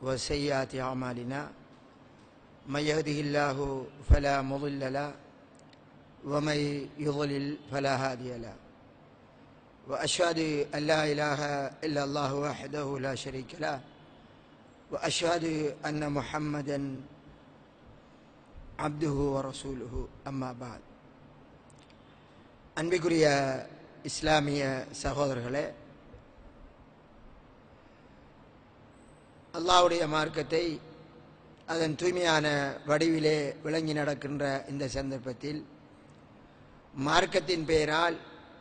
وسيئات أعمالنا من يهده الله فلا مضل له ومن يضلل فلا هادي له وأشهد أن لا إله إلا الله وحده لا شريك له وأشهد أن محمدا عبده ورسوله أما بعد அன்பிற்குரிய இஸ்லாமிய சகோதரர்களே அல்லாவுடைய மார்க்கத்தை அதன் தூய்மையான வடிவிலே விளங்கி நடக்கின்ற இந்த சந்தர்ப்பத்தில் மார்க்கத்தின் பெயரால்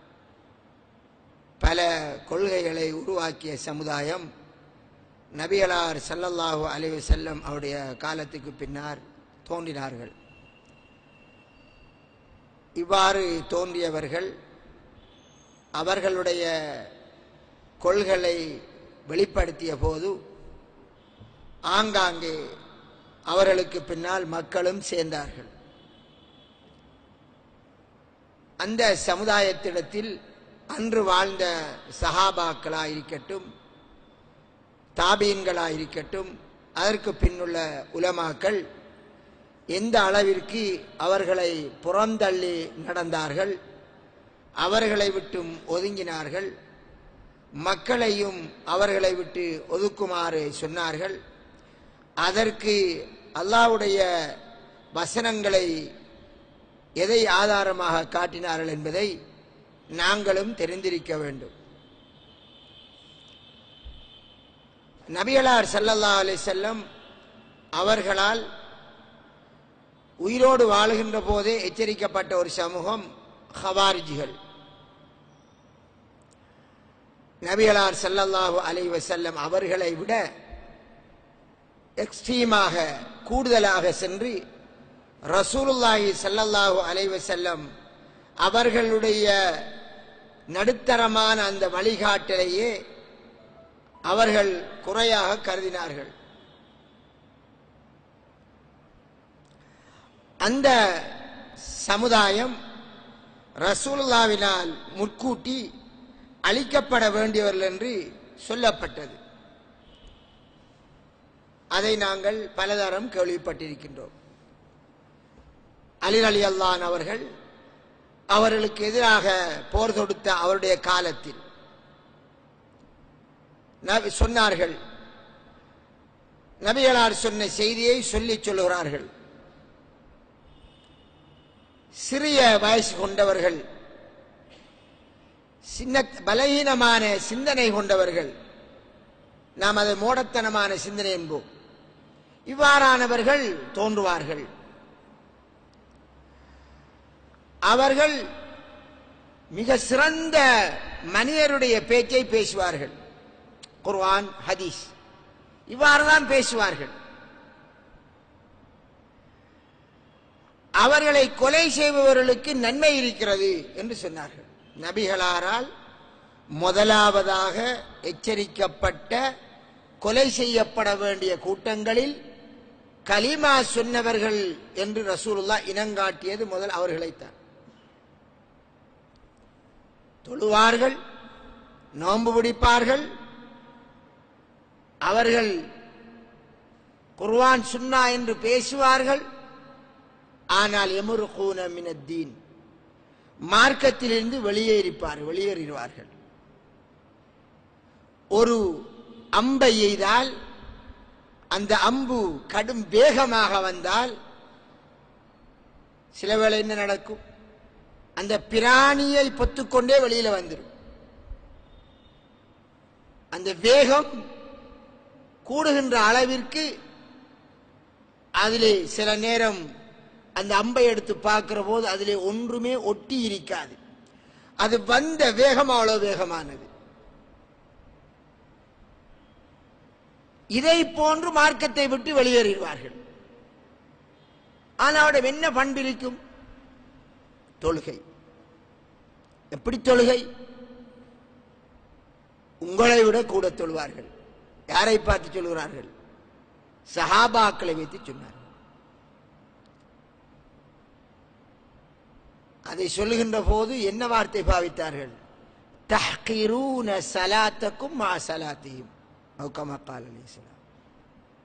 பல கொள்கைகளை உருவாக்கிய சமுதாயம் நபிகளார் சல்லல்லாஹு அலைஹி செல்லம் அவருடைய காலத்துக்கு பின்னால் தோன்றினார்கள் இவ்வாறு தோன்றியவர்கள் அவர்களுடைய கொள்களை வெளிப்படுத்திய போது ஆங்காங்கே அவர்களுக்கு பின்னால் மக்களும் சேர்ந்தார்கள் அந்த சமுதாயத்திடத்தில் அன்று வாழ்ந்த சஹாபாக்களாயிருக்கட்டும் தாபீன்களாயிருக்கட்டும் அதற்கு பின்னுள்ள உலமாக்கள் எந்த அளவிற்கு அவர்களை புறந்தள்ளி நடந்தார்கள் அவர்களை விட்டும் ஒதுங்கினார்கள் மக்களையும் அவர்களை விட்டு ஒதுக்குமாறு சொன்னார்கள் அதற்கு அல்லாவுடைய வசனங்களை எதை ஆதாரமாக காட்டினார்கள் என்பதை நாங்களும் தெரிந்திருக்க வேண்டும் நபிகளார் சல்லல்லா அலி செல்லம் அவர்களால் உயிரோடு வாழுகின்ற போதே எச்சரிக்கப்பட்ட ஒரு சமூகம் ஹவாரிஜிகள் நபிகளார் சல்லல்லாஹு அலை வசல்லம் அவர்களை விட எக்ஸ்ட்ரீமாக கூடுதலாக சென்று ரசூலுல்லாஹி சல்லல்லாஹு அலை வசல்லம் அவர்களுடைய நடுத்தரமான அந்த வழிகாட்டலையே அவர்கள் குறையாக கருதினார்கள் அந்த சமுதாயம் ரசூலுல்லாவினால் முற்கூட்டி அழிக்கப்பட வேண்டியவர்கள் என்று சொல்லப்பட்டது அதை நாங்கள் பலதரம் கேள்விப்பட்டிருக்கின்றோம் அலிர் அலி அல்லான் அவர்கள் அவர்களுக்கு எதிராக போர் தொடுத்த அவருடைய காலத்தில் சொன்னார்கள் நபிகளார் சொன்ன செய்தியை சொல்லி சொல்லுகிறார்கள் சிறிய வயசு கொண்டவர்கள் சின்ன பலகீனமான சிந்தனை கொண்டவர்கள் நாம் அதை மோடத்தனமான சிந்தனை என்போம் இவ்வாறானவர்கள் தோன்றுவார்கள் அவர்கள் மிக சிறந்த மனிதருடைய பேச்சை பேசுவார்கள் குர்வான் ஹதீஸ் இவ்வாறுதான் பேசுவார்கள் அவர்களை கொலை செய்பவர்களுக்கு நன்மை இருக்கிறது என்று சொன்னார்கள் நபிகளாரால் முதலாவதாக எச்சரிக்கப்பட்ட கொலை செய்யப்பட வேண்டிய கூட்டங்களில் கலிமா சொன்னவர்கள் என்று ரசூலுல்லா இனங்காட்டியது முதல் அவர்களைத்தான் தொழுவார்கள் நோன்பு பிடிப்பார்கள் அவர்கள் குர்வான் சுன்னா என்று பேசுவார்கள் ஆனால் எமுரு கூனமினத்தீன் மார்க்கத்திலிருந்து வெளியேறிப்பார் வெளியேறிடுவார்கள் ஒரு அம்பை எய்தால் அந்த அம்பு கடும் வேகமாக வந்தால் சில வேளை என்ன நடக்கும் அந்த பிராணியை பொத்துக்கொண்டே வெளியில வந்துடும் அந்த வேகம் கூடுகின்ற அளவிற்கு அதிலே சில நேரம் அந்த அம்பை எடுத்து பார்க்கிற போது அதிலே ஒன்றுமே ஒட்டி இருக்காது அது வந்த வேகம் அவ்வளவு வேகமானது இதை போன்று மார்க்கத்தை விட்டு வெளியேறிடுவார்கள் ஆனால் அவருடைய என்ன பண்பு இருக்கும் தொழுகை எப்படி தொழுகை உங்களை விட கூட தொழுவார்கள் யாரை பார்த்து சொல்கிறார்கள் சஹாபாக்களை வைத்து சொன்னார்கள் அதை சொல்லுகின்ற போது என்ன வார்த்தை பாவித்தார்கள் தஹ்கிரூன சலாத்தக்கும் மா சலாத்தையும் கமா கால் அலைஹிஸ்ஸலாம்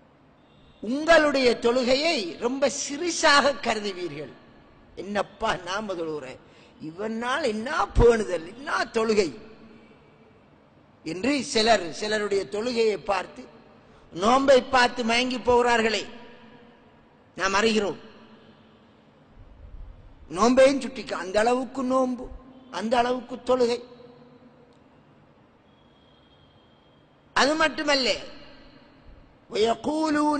உங்களுடைய தொழுகையை ரொம்ப சிறுசாக கருதுவீர்கள் என்னப்பா நாம தொழுகிறேன் இவனால் என்ன பேணுதல் என்ன தொழுகை என்று சிலர் சிலருடைய தொழுகையை பார்த்து நோன்பை பார்த்து மயங்கி போகிறார்களே நாம் அறிகிறோம் நோன்பையும் சுட்டிக்க அந்த அளவுக்கு நோன்பு அந்த அளவுக்கு தொழுகை அது மட்டுமல்ல ويقولون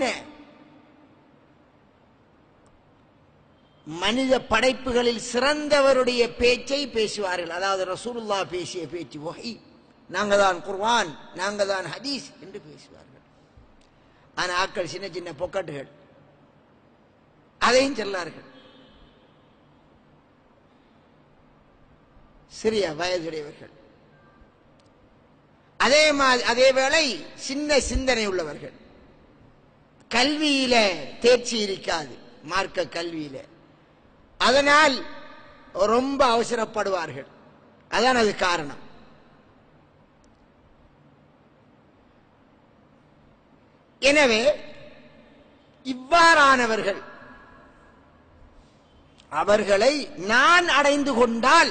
மனித படைப்புகளில் சிறந்தவருடைய பேச்சை பேசுவார்கள் அதாவது ரசூலுல்லா பேசிய பேச்சு வகை நாங்க தான் குர்வான் நாங்க தான் ஹதீஸ் என்று பேசுவார்கள் ஆனா ஆட்கள் சின்ன சின்ன பொக்கட்டுகள் அதையும் சொல்லார்கள் சிறிய வயதுடையவர்கள் அதே மாதிரி அதே வேளை சின்ன சிந்தனை உள்ளவர்கள் கல்வியில தேர்ச்சி இருக்காது மார்க்க கல்வியில அதனால் ரொம்ப அவசரப்படுவார்கள் அதான் அது காரணம் எனவே இவ்வாறானவர்கள் அவர்களை நான் அடைந்து கொண்டால்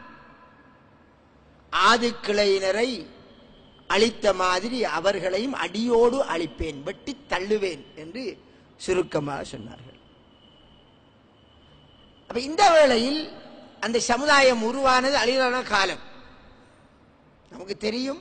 ஆது கிளையினரை அழித்த மாதிரி அவர்களையும் அடியோடு அழிப்பேன் வெட்டி தள்ளுவேன் என்று சுருக்கமாக சொன்னார்கள் அப்ப இந்த வேளையில் அந்த சமுதாயம் உருவானது அழிவான காலம் நமக்கு தெரியும்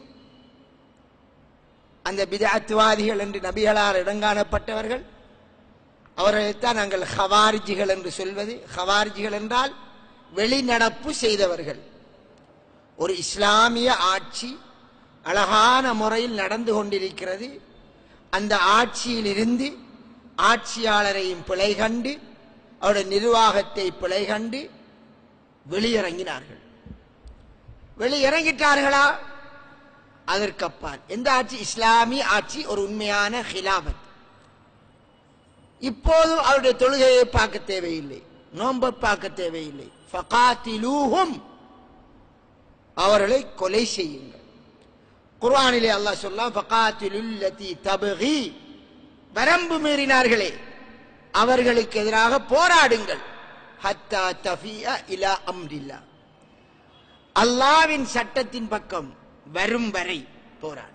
அந்த பிதாத்துவாதிகள் என்று நபிகளால் இடங்காணப்பட்டவர்கள் அவர்களைத்தான் நாங்கள் ஹவாரிஜிகள் என்று சொல்வது ஹவாரிஜிகள் என்றால் வெளிநடப்பு செய்தவர்கள் ஒரு இஸ்லாமிய ஆட்சி அழகான முறையில் நடந்து கொண்டிருக்கிறது அந்த ஆட்சியில் இருந்து ஆட்சியாளரையும் பிழை கண்டு அவருடைய நிர்வாகத்தை பிழை கண்டு வெளியிறங்கினார்கள் வெளியிறங்கிட்டார்களா அதற்கப்பால் எந்த ஆட்சி இஸ்லாமிய ஆட்சி ஒரு உண்மையான ஹிலாபத் இப்போதும் அவருடைய தொழுகையை பார்க்க தேவையில்லை நோன்பை பார்க்க தேவையில்லை ஃபகாத்திலூஹும் அவர்களை கொலை செய்யுங்கள் குர்ஆனிலே அல்லாஹ் சொல்லலாம் ஃபகாத்திலுல்லதி தபகி வரம்பு மீறினார்களே அவர்களுக்கு எதிராக போராடுங்கள் ஹத்தா தஃபியா இலா அம்ரில்லா அல்லாவின் சட்டத்தின் பக்கம் வரும் வரை போராடு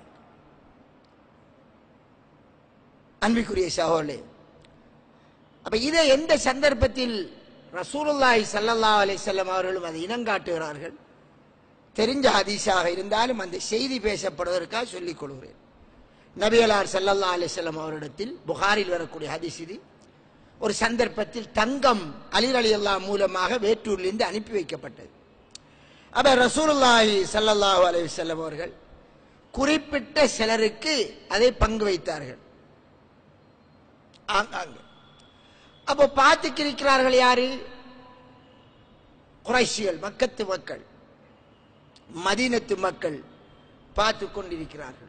அன்பிற்குரிய சகோதரே அப்ப இதை எந்த சந்தர்ப்பத்தில் ரசூலுல்லாஹி ஸல்லல்லாஹு அலைஹி வஸல்லம் அவர்களும் அதை இனங்காட்டுகிறார்கள் தெரிஞ்ச ஹதீஸாக இருந்தாலும் அந்த செய்தி பேசப்படுவதற்காக சொல்லிக் கொள்கிறேன் நபிகளார் ஸல்லல்லாஹு அலைஹி வஸல்லம் அவரிடத்தில் புகாரில் வரக்கூடிய ஹதீஸ் இது ஒரு சந்தர்ப்பத்தில் தங்கம் அலிர் அலி அல்லா மூலமாக வேற்றூரிலிருந்து அனுப்பி வைக்கப்பட்டது அப்ப ரசூலுல்லாஹி ஸல்லல்லாஹு அலைஹி வஸல்லம் அவர்கள் குறிப்பிட்ட சிலருக்கு அதை பங்கு வைத்தார்கள் ஆங்காங்க அப்போ பார்த்து இருக்கிறார்கள் யாரு குறைஷிகள் மக்கத்து மக்கள் மதீனத்து மக்கள் பார்த்து கொண்டிருக்கிறார்கள்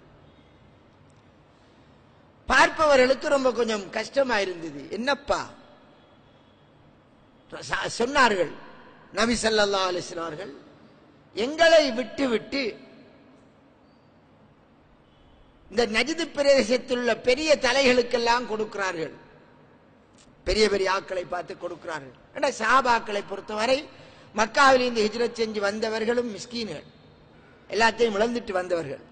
பார்ப்பவர்களுக்கு ரொம்ப கொஞ்சம் கஷ்டமா இருந்தது என்னப்பா ச- சொன்னார்கள் நபி ஸல்லல்லாஹு அலைஹி வஸல்லம் அவர்கள் எங்களை விட்டு விட்டு இந்த நஜிது பிரதேசத்தில் உள்ள பெரிய தலைகளுக்கெல்லாம் கொடுக்கிறார்கள் பெரிய பெரிய ஆட்களை பார்த்து கொடுக்கிறார்கள் ஏன்னா சாபாக்களை பொறுத்தவரை மக்காவில் இந்த ஹிஜ்ரத் செஞ்சு வந்தவர்களும் மிஸ்கீன்கள் எல்லாத்தையும் இழந்துட்டு வந்தவர்கள்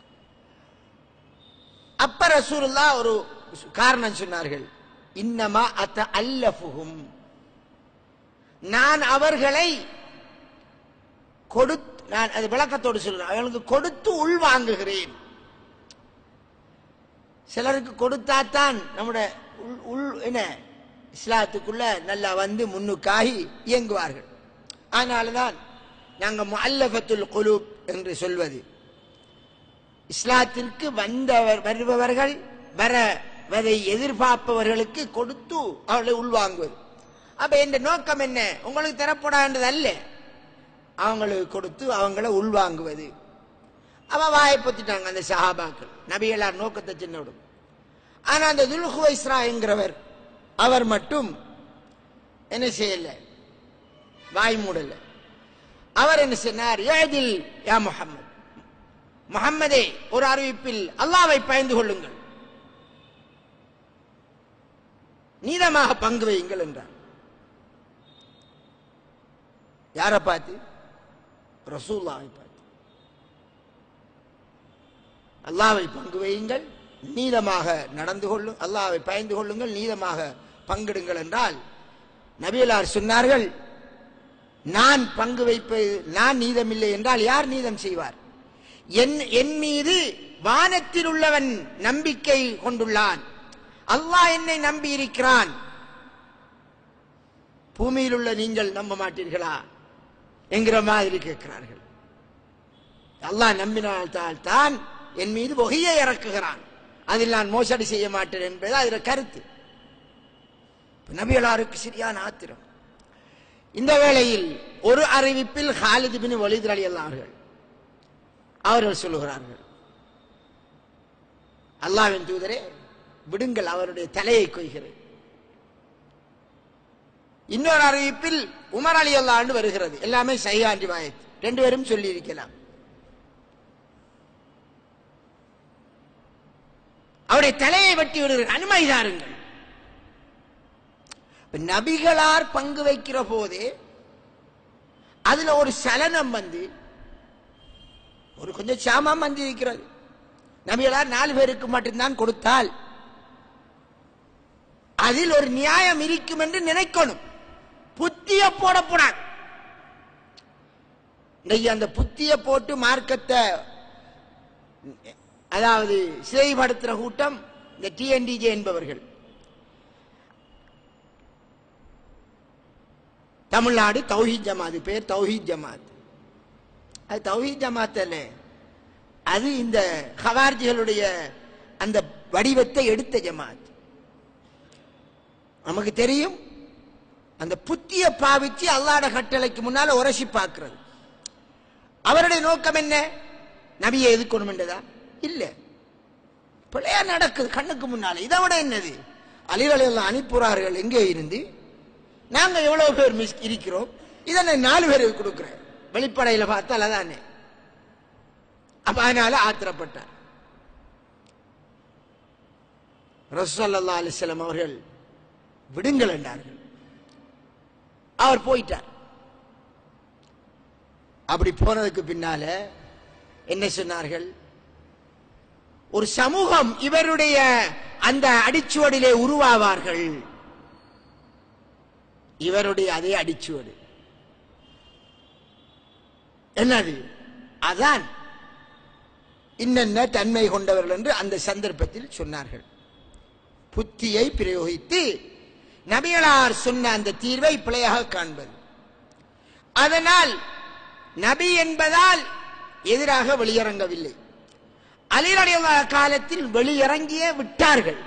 அப்ப ரசூலுல்லா ஒரு காரணம் சொன்னார்கள் இன்னமா அத்த அல்லஃபுகும் நான் அவர்களை கொடுத்து நான் அது விளக்கத்தோடு சொல்றேன் அவர்களுக்கு கொடுத்து உள்வாங்குகிறேன் சிலருக்கு கொடுத்தாத்தான் நம்முடைய உள் உள் என்ன இஸ்லாத்துக்குள்ள நல்லா வந்து முன்னுக்காகி இயங்குவார்கள் அதனாலதான் நாங்க முஅல்லஃபத்துல் குலூப் என்று சொல்வது இஸ்லாத்திற்கு வந்தவர் வருபவர்கள் வர வரை எதிர்பார்ப்பவர்களுக்கு கொடுத்து அவர்களை உள்வாங்குவது அப்ப இந்த நோக்கம் என்ன உங்களுக்கு தரப்படாது அல்ல அவங்களுக்கு கொடுத்து அவங்கள உள்வாங்குவது அவ வாயை பொத்திட்டாங்க அந்த சஹாபாக்கள் நபிகளார் நோக்கத்தை சின்ன விடும் ஆனா அந்த துல்ஹுவைஸ்ரா என்கிறவர் அவர் மட்டும் என்ன செய்யல வாய் மூடல அவர் என்ன சொன்னார் ஏதில் யா முஹம்மது முஹம்மதே ஒரு அறிவிப்பில் அல்லாவை பயந்து கொள்ளுங்கள் நீதமாக பங்கு வையுங்கள் என்றார் யாரை பார்த்து ரசூல்லாவை பார்த்து அல்லாவை பங்கு வையுங்கள் நீதமாக நடந்து கொள்ளும் அல்லாவை பயந்து கொள்ளுங்கள் நீதமாக பங்கிடுங்கள் என்றால் நபியலார் சொன்னார்கள் நான் பங்கு வைப்பது நான் நீதமில்லை என்றால் யார் நீதம் செய்வார் என் என் மீது வானத்தில் உள்ளவன் நம்பிக்கை கொண்டுள்ளான் அல்லாஹ் என்னை நம்பி இருக்கிறான் பூமியில் உள்ள நீங்கள் நம்ப மாட்டீர்களா என்கிற மாதிரி கேட்கிறார்கள் அல்லாஹ் நம்பினால்தான் தான் என் மீது வகையை இறக்குகிறான் அதில் நான் மோசடி செய்ய மாட்டேன் என்பது அதில் கருத்து நபியலாருக்கு சரியான ஆத்திரம் இந்த வேளையில் ஒரு அறிவிப்பில் ஹாலிது பின் வலித் அலி அவர்கள் அவர்கள் சொல்லுகிறார்கள் அல்லாவின் தூதரே விடுங்கள் அவருடைய தலையை கொய்கிறேன் இன்னொரு அறிவிப்பில் உமர் அலி அல்லாண்டு வருகிறது எல்லாமே சையாண்டி வாயத் ரெண்டு பேரும் சொல்லி இருக்கலாம் அவருடைய தலையை வெட்டி விடுகிற அனுமதி தாருங்கள் இப்ப நபிகளார் பங்கு வைக்கிற போதே அதுல ஒரு சலனம் வந்து ஒரு கொஞ்சம் சாமான் வந்து இருக்கிறது நபிகளார் நாலு பேருக்கு மட்டும்தான் கொடுத்தால் அதில் ஒரு நியாயம் இருக்கும் என்று நினைக்கணும் புத்திய போடக்கூடாது இன்னைக்கு அந்த புத்திய போட்டு மார்க்கத்தை அதாவது சிறைப்படுத்துற கூட்டம் இந்த டிஎன்டிஜே என்பவர்கள் தமிழ்நாடு தௌஹீத் ஜமாத் பேர் தௌஹீத் ஜமாத் அது தௌஹீத் ஜமாத் அல்ல அது இந்த ஹவார்ஜிகளுடைய அந்த வடிவத்தை எடுத்த ஜமாத் நமக்கு தெரியும் அந்த புத்திய பாவிச்சு அல்லாட கட்டளைக்கு முன்னால உரசி பார்க்கிறது அவருடைய நோக்கம் என்ன நபியை எதிர்க்கணும் என்றதா இல்ல பிள்ளையா நடக்குது கண்ணுக்கு முன்னால இதை விட என்னது அலிகளை எல்லாம் அனுப்புறார்கள் எங்கே இருந்து நாங்க எவ்வளவு பேர் மிஸ் இருக்கிறோம் இதை நான் நாலு பேருக்கு கொடுக்கிறேன் வெளிப்படையில பார்த்தால் அதானே அப்ப அதனால ஆத்திரப்பட்டார் ரசூல்லா அலிஸ்லாம் அவர்கள் விடுங்கள் என்றார்கள் அவர் போயிட்டார் அப்படி போனதுக்கு பின்னால என்ன சொன்னார்கள் ஒரு சமூகம் இவருடைய அந்த அடிச்சுவடிலே உருவாவார்கள் இவருடைய அதே அடிச்சுவடு என்னது அதான் இன்னென்ன தன்மை கொண்டவர்கள் என்று அந்த சந்தர்ப்பத்தில் சொன்னார்கள் புத்தியை பிரயோகித்து நபிகளார் சொன்ன அந்த தீர்வை பிழையாக காண்பது அதனால் நபி என்பதால் எதிராக வெளியிறங்கவில்லை அலிரடைய காலத்தில் வெளியிறங்கியே விட்டார்கள்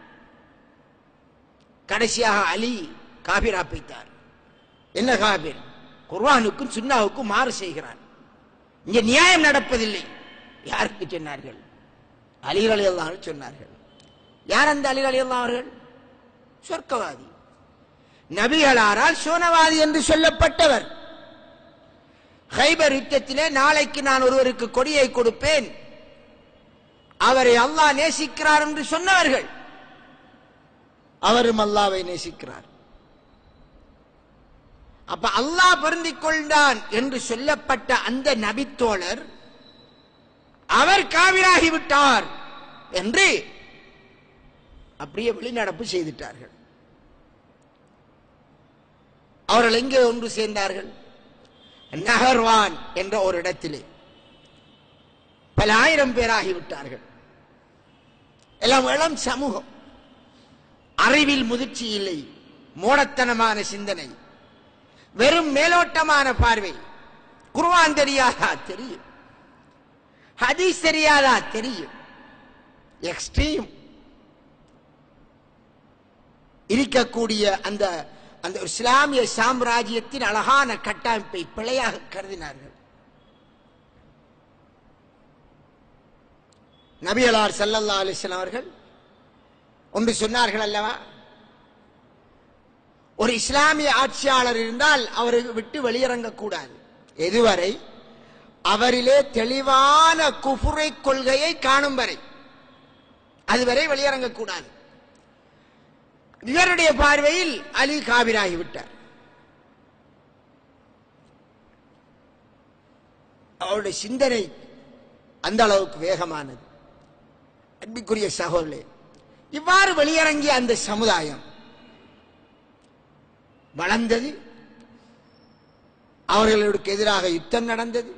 கடைசியாக அலி காபிரா பைத்தார் என்ன காபிர் குர்வானுக்கும் சுன்னாவுக்கும் மாறு செய்கிறான் இங்க நியாயம் நடப்பதில்லை யாருக்கு சொன்னார்கள் அலிர் அலி சொன்னார்கள் யார் அந்த அலிர் அலி அவர்கள் சொர்க்கவாதி நபிகளாரால் சோனவாதி என்று சொல்லப்பட்டவர் ஹைபர் யுத்தத்திலே நாளைக்கு நான் ஒருவருக்கு கொடியை கொடுப்பேன் அவரை அல்லாஹ் நேசிக்கிறார் என்று சொன்னவர்கள் அவரும் அல்லாவை நேசிக்கிறார் அப்ப அல்லாஹ் பொருந்திக் கொண்டான் என்று சொல்லப்பட்ட அந்த நபித்தோழர் அவர் காவிராகி விட்டார் என்று அப்படியே வெளிநடப்பு செய்துட்டார்கள் அவர்கள் எங்கே ஒன்று சேர்ந்தார்கள் நகர்வான் என்ற ஒரு இடத்திலே பல ஆயிரம் பேராகிவிட்டார்கள் எல்லாம் இளம் சமூகம் அறிவில் முதிர்ச்சி இல்லை மூடத்தனமான சிந்தனை வெறும் மேலோட்டமான பார்வை குர்வான் தெரியாதா தெரியும் ஹதீஸ் தெரியாதா தெரியும் எக்ஸ்ட்ரீம் இருக்கக்கூடிய அந்த அந்த இஸ்லாமிய சாம்ராஜ்யத்தின் அழகான கட்டமைப்பை பிழையாக கருதினார்கள் நபியலார் சல்லல்லா அலிஸ்லாம் அவர்கள் ஒன்று சொன்னார்கள் அல்லவா ஒரு இஸ்லாமிய ஆட்சியாளர் இருந்தால் அவரை விட்டு வெளியிறங்கக்கூடாது எதுவரை அவரிலே தெளிவான குஃபுரை கொள்கையை காணும் வரை அதுவரை வெளியிறங்கக்கூடாது இவருடைய பார்வையில் அலி காபிராகிவிட்டார் அவருடைய சிந்தனை அந்த அளவுக்கு வேகமானது அன்பிற்குரிய சகோதரே இவ்வாறு வெளியிறங்கிய அந்த சமுதாயம் வளர்ந்தது அவர்களுக்கு எதிராக யுத்தம் நடந்தது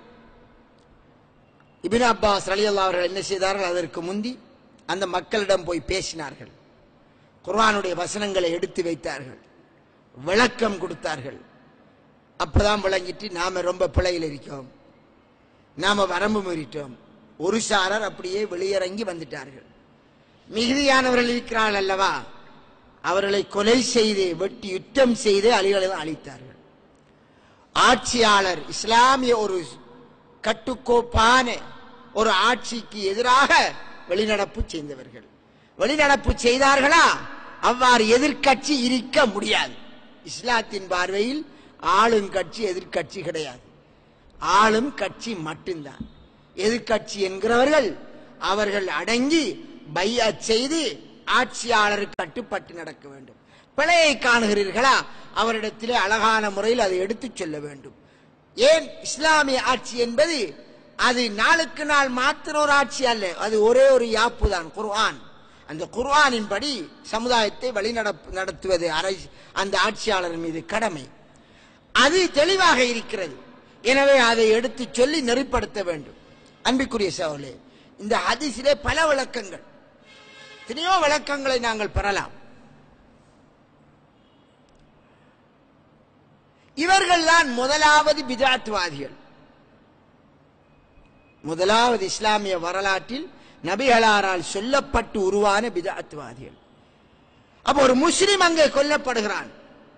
இபின் அப்பாஸ் அலி அவர்கள் என்ன செய்தார்கள் அதற்கு முந்தி அந்த மக்களிடம் போய் பேசினார்கள் குர்ஆனுடைய வசனங்களை எடுத்து வைத்தார்கள் விளக்கம் கொடுத்தார்கள் அப்பதான் விளங்கிட்டு நாம ரொம்ப பிழையில் இருக்கோம் நாம வரம்பு மீறிட்டோம் ஒரு சாரர் அப்படியே வெளியிறங்கி வந்துட்டார்கள் மிகுதியானவர்கள் இருக்கிறார்கள் அல்லவா அவர்களை கொலை செய்து வெட்டி யுத்தம் செய்து அலிகளை அழித்தார்கள் ஆட்சியாளர் இஸ்லாமிய ஒரு கட்டுக்கோப்பான ஒரு ஆட்சிக்கு எதிராக வெளிநடப்பு செய்தவர்கள் வெளிநடப்பு செய்தார்களா அவ்வாறு எதிர்க்கட்சி இருக்க முடியாது இஸ்லாத்தின் பார்வையில் ஆளும் கட்சி எதிர்க்கட்சி கிடையாது ஆளும் கட்சி மட்டும்தான் எதிர்க்கட்சி என்கிறவர்கள் அவர்கள் அடங்கி பையா செய்து ஆட்சியாளருக்கு கட்டுப்பட்டு நடக்க வேண்டும் பிழையை காணுகிறீர்களா அவரிடத்திலே அழகான முறையில் அதை எடுத்துச் சொல்ல வேண்டும் ஏன் இஸ்லாமிய ஆட்சி என்பது அது நாளுக்கு நாள் மாத்திர ஒரு ஆட்சி அல்ல அது ஒரே ஒரு யாப்பு தான் குர்ஆன் அந்த குர்ஆனின் படி சமுதாயத்தை வழிநடப்பு நடத்துவது அரை அந்த ஆட்சியாளர் மீது கடமை அது தெளிவாக இருக்கிறது எனவே அதை எடுத்து சொல்லி நெறிப்படுத்த வேண்டும் அன்பிற்குரிய சகோதரே இந்த ஹதீஸிலே பல விளக்கங்கள் எத்தனையோ விளக்கங்களை நாங்கள் பெறலாம் இவர்கள் தான் முதலாவது பிதாத்வாதிகள் முதலாவது இஸ்லாமிய வரலாற்றில் நபிகளாரால் சொல்லப்பட்டு உருவான பிதாத்வாதிகள் அப்ப ஒரு முஸ்லிம் அங்கே கொல்லப்படுகிறான்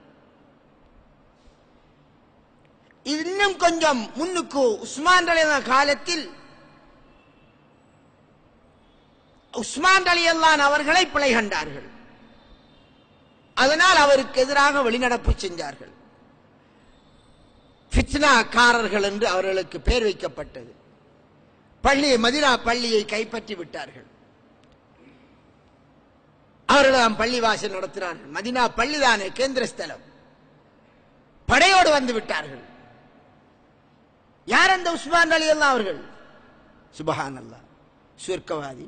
இன்னும் கொஞ்சம் முன்னுக்கு உஸ்மான் அலி காலத்தில் உஸ்மான் அலி அல்லான் அவர்களை பிழை கண்டார்கள் அதனால் அவருக்கு எதிராக வெளிநடப்பு செஞ்சார்கள் ஃபித்னாக்காரர்கள் என்று அவர்களுக்கு பெயர் வைக்கப்பட்டது பள்ளியை மதினா பள்ளியை கைப்பற்றி விட்டார்கள் அவர்களாம் பள்ளிவாசல் நடத்தினார்கள் மதினா பள்ளிதானே கேந்திர ஸ்தலம் படையோடு வந்து விட்டார்கள் யார் அந்த உஸ்மான் அலி அல்லா அவர்கள் சுபஹான் அல்லா சொர்க்கவாதி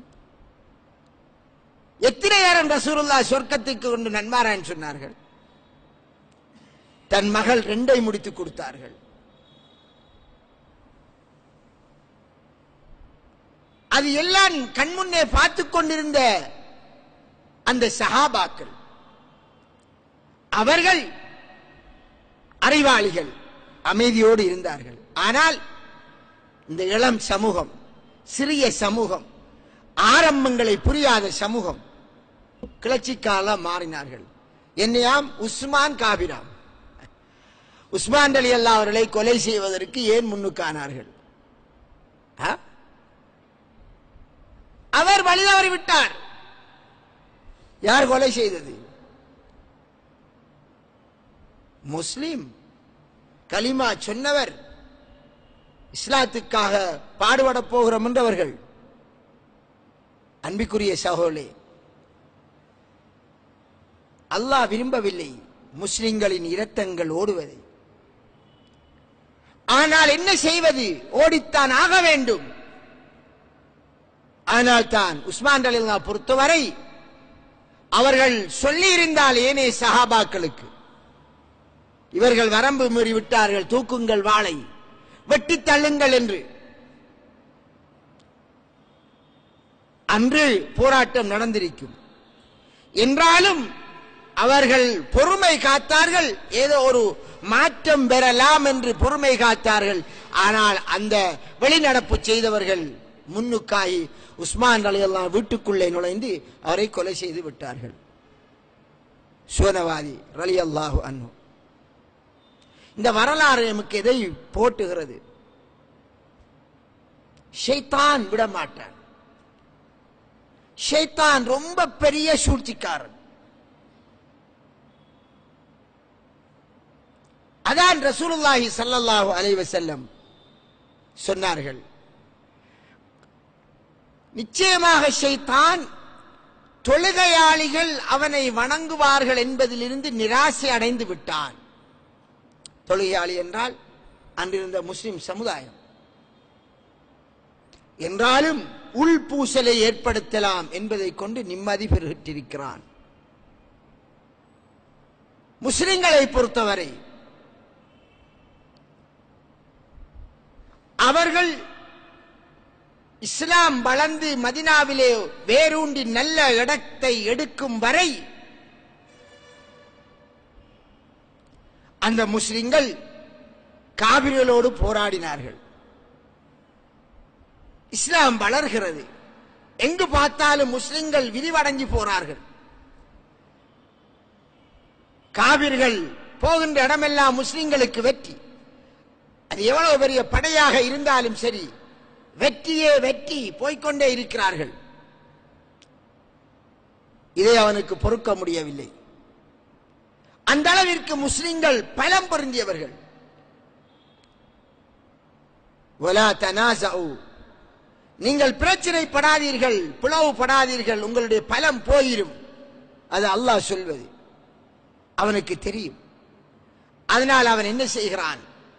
எத்தனை நேரம் ரசூலுல்லா சொர்க்கத்துக்கு கொண்டு நன்மாராயன் சொன்னார்கள் தன் மகள் ரெண்டை முடித்து கொடுத்தார்கள் அது எல்லாம் கண்முன்னே பார்த்து கொண்டிருந்த அந்த சஹாபாக்கள் அவர்கள் அறிவாளிகள் அமைதியோடு இருந்தார்கள் ஆனால் இந்த இளம் சமூகம் சிறிய சமூகம் ஆரம்பங்களை புரியாத சமூகம் கிளர்ச்சிக்கால மாறினார்கள் என்னையாம் உஸ்மான் காபிராம் உஸ்மான் அலி அல்லா அவர்களை கொலை செய்வதற்கு ஏன் முன்னுக்கானார்கள் ஆ? அவர் வழிதவறி விட்டார் யார் கொலை செய்தது முஸ்லிம் கலிமா சொன்னவர் இஸ்லாத்துக்காக பாடுபட போகிறோம் என்றவர்கள் அன்பிக்குரிய சகோலே அல்லாஹ் விரும்பவில்லை முஸ்லிம்களின் இரத்தங்கள் ஓடுவதை ஆனால் என்ன செய்வது ஓடித்தான் ஆக வேண்டும் ஆனால் தான் உஸ்மான் அலில்லா பொறுத்தவரை அவர்கள் சொல்லி இருந்தால் ஏனே சஹாபாக்களுக்கு இவர்கள் வரம்பு மீறி விட்டார்கள் தூக்குங்கள் வாளை வெட்டி தள்ளுங்கள் என்று அன்று போராட்டம் நடந்திருக்கும் என்றாலும் அவர்கள் பொறுமை காத்தார்கள் ஏதோ ஒரு மாற்றம் பெறலாம் என்று பொறுமை காத்தார்கள் ஆனால் அந்த வெளிநடப்பு செய்தவர்கள் முன்னுக்காய் உஸ்மான் அலி அல்லாஹ் வீட்டுக்குள்ளே நுழைந்து அவரை கொலை செய்து விட்டார்கள் சுவனவாதி ரலி அல்லாஹு அன்னு இந்த வரலாறு நமக்கு எதை போட்டுகிறது ஷைத்தான் விட மாட்டான் ஷைத்தான் ரொம்ப பெரிய சூழ்ச்சிக்காரன் அதான் ரசூலுல்லாஹி ஸல்லல்லாஹு அலைஹி வஸல்லம் சொன்னார்கள் நிச்சயமாக ஷைத்தான் தொழுகையாளிகள் அவனை வணங்குவார்கள் என்பதிலிருந்து நிராசை அடைந்து விட்டான் தொழுகையாளி என்றால் அன்றிருந்த முஸ்லிம் சமுதாயம் என்றாலும் உள்பூசலை ஏற்படுத்தலாம் என்பதை கொண்டு நிம்மதி பெறுகிட்டிருக்கிறான் முஸ்லிம்களை பொறுத்தவரை அவர்கள் இஸ்லாம் வளர்ந்து மதினாவிலே வேரூண்டி நல்ல இடத்தை எடுக்கும் வரை அந்த முஸ்லிம்கள் காவிரிகளோடு போராடினார்கள் இஸ்லாம் வளர்கிறது எங்கு பார்த்தாலும் முஸ்லிம்கள் விரிவடைஞ்சு போறார்கள் காவிர்கள் போகின்ற இடமெல்லாம் முஸ்லிம்களுக்கு வெற்றி அது எவ்வளவு பெரிய படையாக இருந்தாலும் சரி வெற்றியே வெற்றி போய்க்கொண்டே இருக்கிறார்கள் இதை அவனுக்கு பொறுக்க முடியவில்லை அந்த அளவிற்கு முஸ்லிம்கள் பலம் பொருந்தியவர்கள் وَلَا تَنَازَعُوا. நீங்கள் பிரச்சனைப்படாதீர்கள் பிளவுபடாதீர்கள் உங்களுடைய பலம் போயிரும் அது அல்லாஹ் சொல்வது அவனுக்கு தெரியும் அதனால் அவன் என்ன செய்கிறான்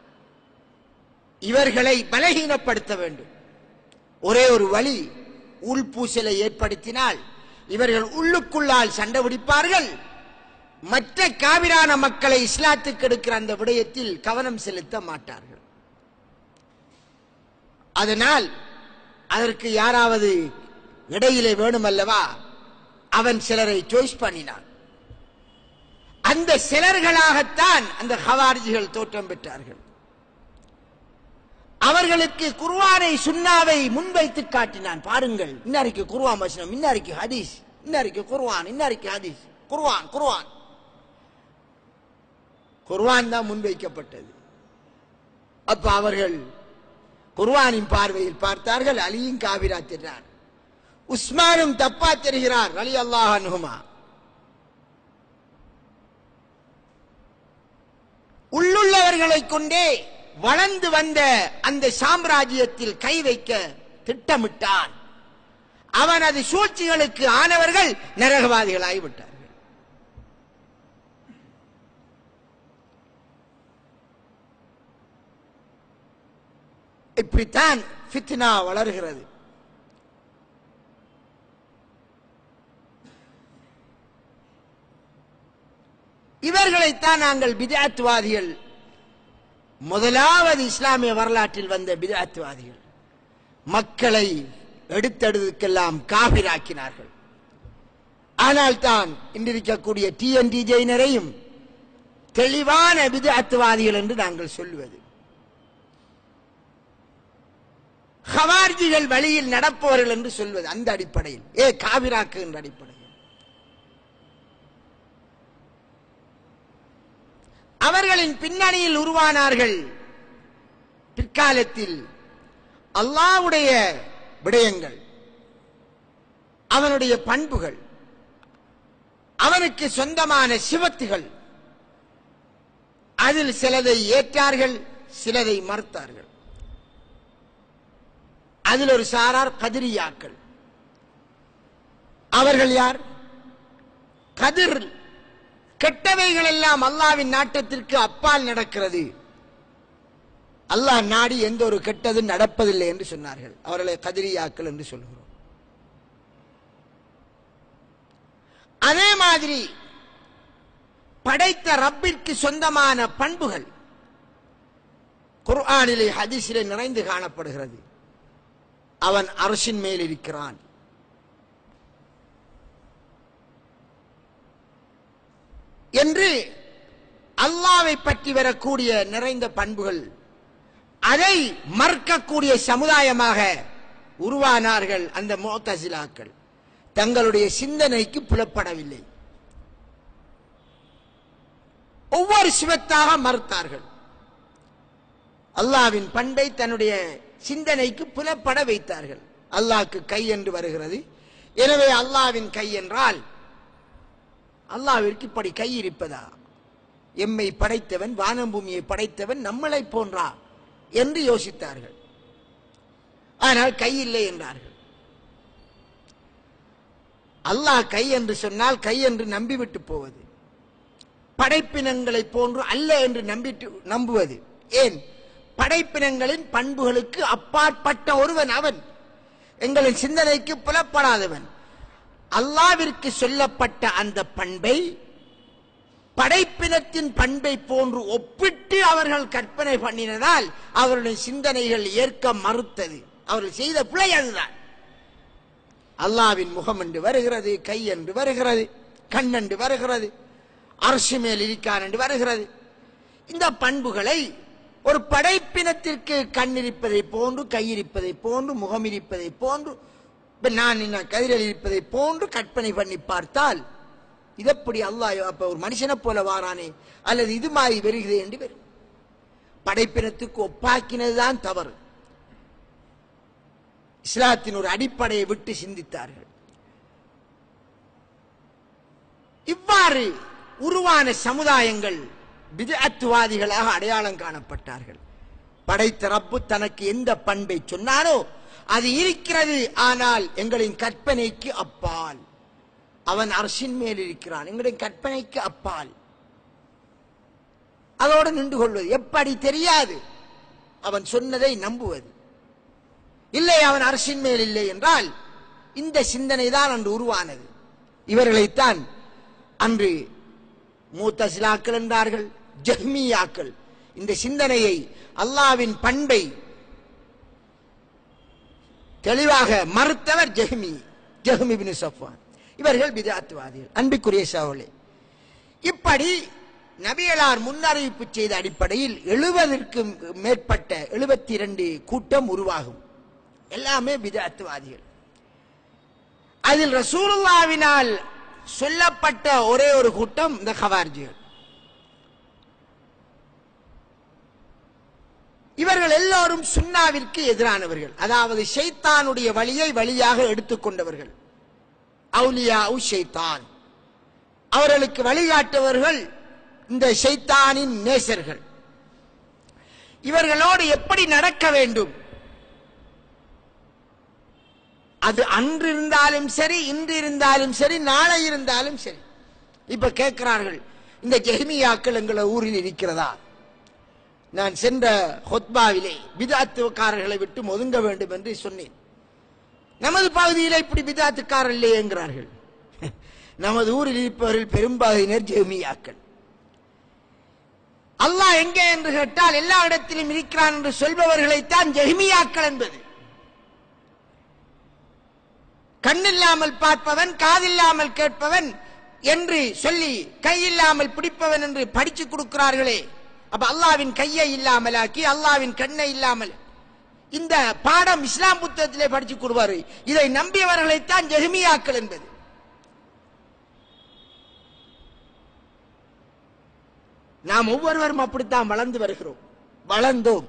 இவர்களை பலகீனப்படுத்த வேண்டும் ஒரே ஒரு வழி உள்பூசலை ஏற்படுத்தினால் இவர்கள் உள்ளுக்குள்ளால் சண்டை பிடிப்பார்கள் மற்ற காவிரான மக்களை இஸ்லாத்துக்கு எடுக்கிற அந்த விடயத்தில் கவனம் செலுத்த மாட்டார்கள் அதனால் அதற்கு யாராவது இடையிலே வேணுமல்லவா அவன் சிலரை சாய்ஸ் பண்ணினான் அந்த சிலர்களாகத்தான் அந்த ஹவாரிஜிகள் தோற்றம் பெற்றார்கள் அவர்களுக்கு குர்ஆனை சுன்னாவை முன்வைத்து காட்டினான் பாருங்கள் இன்னாருக்கு குர்ஆன் வசனம் இன்னாருக்கு ஹதீஸ் இன்னாருக்கு குர்ஆன் இன்னாருக்கு ஹதீஸ் குர்ஆன் குர்ஆன் குர்ஆன் தான் முன்வைக்கப்பட்டது அப்ப அவர்கள் குர்ஆனின் பார்வையில் பார்த்தார்கள் அலியும் காவிரா தின்றார் உஸ்மானும் தப்பா தெரிகிறார் அலி அல்லாஹ் அன்ஹுமா உள்ளுள்ளவர்களை கொண்டே வளர்ந்து வந்த அந்த சாம்ராஜ்யத்தில் கை வைக்க திட்டமிட்டான் அவனது சூழ்ச்சிகளுக்கு ஆனவர்கள் நரகவாதிகளாகிவிட்டார்கள் இப்படித்தான் ஃபித்னா வளர்கிறது இவர்களைத்தான் நாங்கள் பிதாத்துவாதிகள் முதலாவது இஸ்லாமிய வரலாற்றில் வந்த பிதாத்துவாதிகள் மக்களை எடுத்தெடுக்கெல்லாம் காபிராக்கினார்கள் ஆனால் தான் இன்றிருக்கக்கூடிய டிஎன்டி ஜெயினரையும் தெளிவான பிதாத்துவாதிகள் என்று நாங்கள் சொல்லுவது ஹவார்ஜிகள் வழியில் நடப்பவர்கள் என்று சொல்வது அந்த அடிப்படையில் ஏ காவிராக்கு என்ற அடிப்படையில் அவர்களின் பின்னணியில் உருவானார்கள் பிற்காலத்தில் அல்லாவுடைய விடயங்கள் அவனுடைய பண்புகள் அவனுக்கு சொந்தமான சிவத்துகள் அதில் சிலதை ஏற்றார்கள் சிலதை மறுத்தார்கள் அதில் ஒரு சாரார் கதிரியாக்கள் அவர்கள் யார் கதிர் கெட்டவைகள் எல்லாம் அல்லாவின் நாட்டத்திற்கு அப்பால் நடக்கிறது அல்லாஹ் நாடி எந்த ஒரு கெட்டது நடப்பதில்லை என்று சொன்னார்கள் அவர்களை கதிரியாக்கள் என்று சொல்கிறோம் அதே மாதிரி படைத்த ரப்பிற்கு சொந்தமான பண்புகள் குர்ஆனிலே ஹதீஸிலே நிறைந்து காணப்படுகிறது அவன் அரசின் மேல் இருக்கிறான் என்று அல்லாவை பற்றி வரக்கூடிய நிறைந்த பண்புகள் அதை மறுக்கக்கூடிய சமுதாயமாக உருவானார்கள் அந்த மோத்தசிலாக்கள் தங்களுடைய சிந்தனைக்கு புலப்படவில்லை ஒவ்வொரு சிவத்தாக மறுத்தார்கள் அல்லாவின் பண்பை தன்னுடைய சிந்தனைக்கு புலப்பட வைத்தார்கள் அல்லாஹ்க்கு கை என்று வருகிறது எனவே அல்லாவின் கை என்றால் அல்லாவிற்கு இப்படி கை இருப்பதா எம்மை படைத்தவன் வானம் பூமியை படைத்தவன் நம்மளை போன்றா என்று யோசித்தார்கள் ஆனால் கை இல்லை என்றார்கள் அல்லாஹ் கை என்று சொன்னால் கை என்று நம்பிவிட்டு போவது படைப்பினங்களை போன்று அல்ல என்று நம்பிட்டு நம்புவது ஏன் படைப்பினங்களின் பண்புகளுக்கு அப்பாற்பட்ட ஒருவன் அவன் எங்களின் சிந்தனைக்கு புலப்படாதவன் அல்லாவிற்கு சொல்லப்பட்ட அந்த பண்பை படைப்பினத்தின் பண்பை போன்று ஒப்பிட்டு அவர்கள் கற்பனை பண்ணினதால் அவருடைய சிந்தனைகள் ஏற்க மறுத்தது அவர்கள் செய்த பிழை அதுதான் அல்லாவின் முகம் என்று வருகிறது கை என்று வருகிறது கண் என்று வருகிறது அரசு மேல் இருக்கான் என்று வருகிறது இந்த பண்புகளை ஒரு படைப்பினத்திற்கு கண் இருப்பதை போன்று கை இருப்பதை போன்று முகம் இருப்பதை போன்று இப்ப நான் என்ன கதிரில் இருப்பதை போன்று கற்பனை பண்ணி பார்த்தால் இதப்படி அல்லாஹ் அப்ப ஒரு மனுஷனை போல வாரானே அல்லது இது மாதிரி வருகிறது என்று வரும் படைப்பினத்துக்கு ஒப்பாக்கினதுதான் தவறு இஸ்லாத்தின் ஒரு அடிப்படையை விட்டு சிந்தித்தார்கள் இவ்வாறு உருவான சமுதாயங்கள் விதத்துவாதிகளாக அடையாளம் காணப்பட்டார்கள் படைத்த ரப்பு தனக்கு எந்த பண்பை சொன்னாரோ அது இருக்கிறது ஆனால் எங்களின் கற்பனைக்கு அப்பால் அவன் அரசின் மேல் இருக்கிறான் எங்களின் கற்பனைக்கு அப்பால் அதோடு நின்று கொள்வது எப்படி தெரியாது அவன் சொன்னதை நம்புவது இல்லை அவன் அரசின் மேல் இல்லை என்றால் இந்த சிந்தனை தான் அன்று உருவானது இவர்களைத்தான் அன்று மூத்தசிலாக்கள் என்றார்கள் ஜஹ்மியாக்கள் இந்த சிந்தனையை அல்லாவின் பண்பை தெளிவாக மறுத்தவர் ஜஹ்மி ஜஹ்மி பின் சஃப்வான் இவர்கள் பிதாத்துவாதிகள் அன்பிற்குரிய சகோலே இப்படி நபியலார் முன்னறிவிப்பு செய்த அடிப்படையில் எழுபதற்கும் மேற்பட்ட எழுபத்தி இரண்டு கூட்டம் உருவாகும் எல்லாமே பிதாத்துவாதிகள் அதில் ரசூலுல்லாவினால் சொல்லப்பட்ட ஒரே ஒரு கூட்டம் இந்த கவார்ஜிகள் இவர்கள் எல்லோரும் சுன்னாவிற்கு எதிரானவர்கள் அதாவது ஷைத்தானுடைய வழியை வழியாக எடுத்துக்கொண்டவர்கள் அவுலியா ஷைத்தான் அவர்களுக்கு வழிகாட்டுவர்கள் இந்த ஷைத்தானின் நேசர்கள் இவர்களோடு எப்படி நடக்க வேண்டும் அது அன்று இருந்தாலும் சரி இன்று இருந்தாலும் சரி நாளை இருந்தாலும் சரி இப்ப கேட்கிறார்கள் இந்த ஜெஹ்மியாக்கள் எங்களை ஊரில் இருக்கிறதா நான் சென்ற ஹொத்பாவிலே விதாத்துக்காரர்களை விட்டு ஒதுங்க வேண்டும் என்று சொன்னேன் நமது பகுதியில் இப்படி விதாத்துக்காரர் இல்லையே என்கிறார்கள் நமது ஊரில் இருப்பவர்கள் பெரும்பாகினர் ஜெஹ்மியாக்கள் அல்லாஹ் எங்கே என்று கேட்டால் எல்லா இடத்திலும் இருக்கிறான் என்று சொல்பவர்களைத்தான் ஜெஹ்மியாக்கள் என்பது கண்ணில்லாமல் பார்ப்பவன் காதில்லாமல் கேட்பவன் என்று சொல்லி கையில்லாமல் பிடிப்பவன் என்று படிச்சு கொடுக்கிறார்களே அப்ப அல்லாவின் கையை இல்லாமல் ஆக்கி அல்லாவின் கண்ணை இல்லாமல் இந்த பாடம் இஸ்லாம் புத்தகத்திலே படிச்சு கொடுவாரு இதை நம்பியவர்களைத்தான் ஜெஹ்மியாக்கள் என்பது நாம் ஒவ்வொருவரும் அப்படித்தான் வளர்ந்து வருகிறோம் வளர்ந்தோம்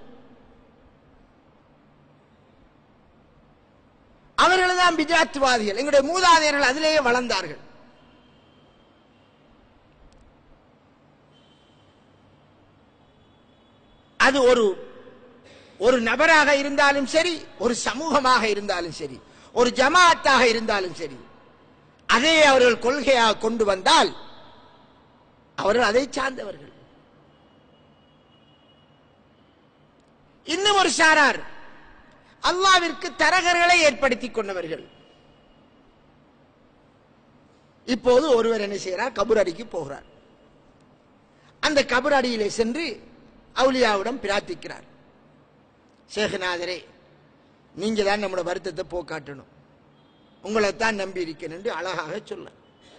அவர்கள் தான் பிஜாத்துவாதிகள் எங்களுடைய மூதாதையர்கள் அதிலேயே வளர்ந்தார்கள் அது ஒரு ஒரு நபராக இருந்தாலும் சரி ஒரு சமூகமாக இருந்தாலும் சரி ஒரு ஜமாத்தாக இருந்தாலும் சரி அதை அவர்கள் கொள்கையாக கொண்டு வந்தால் அவர்கள் அதை சார்ந்தவர்கள் இன்னும் ஒரு சாரார் அல்லாவிற்கு தரகர்களை ஏற்படுத்திக் கொண்டவர்கள் இப்போது ஒருவர் என்ன செய்கிறார் கபுரடிக்கு போகிறார் அந்த கபுரடியிலே சென்று அவுலியாவிடம் பிரார்த்திக்கிறார் சேகநாதரே நீங்க தான் நம்மளோட வருத்தத்தை போக்காட்டணும் உங்களைத்தான் நம்பி இருக்கேன் என்று அழகாக சொல்ல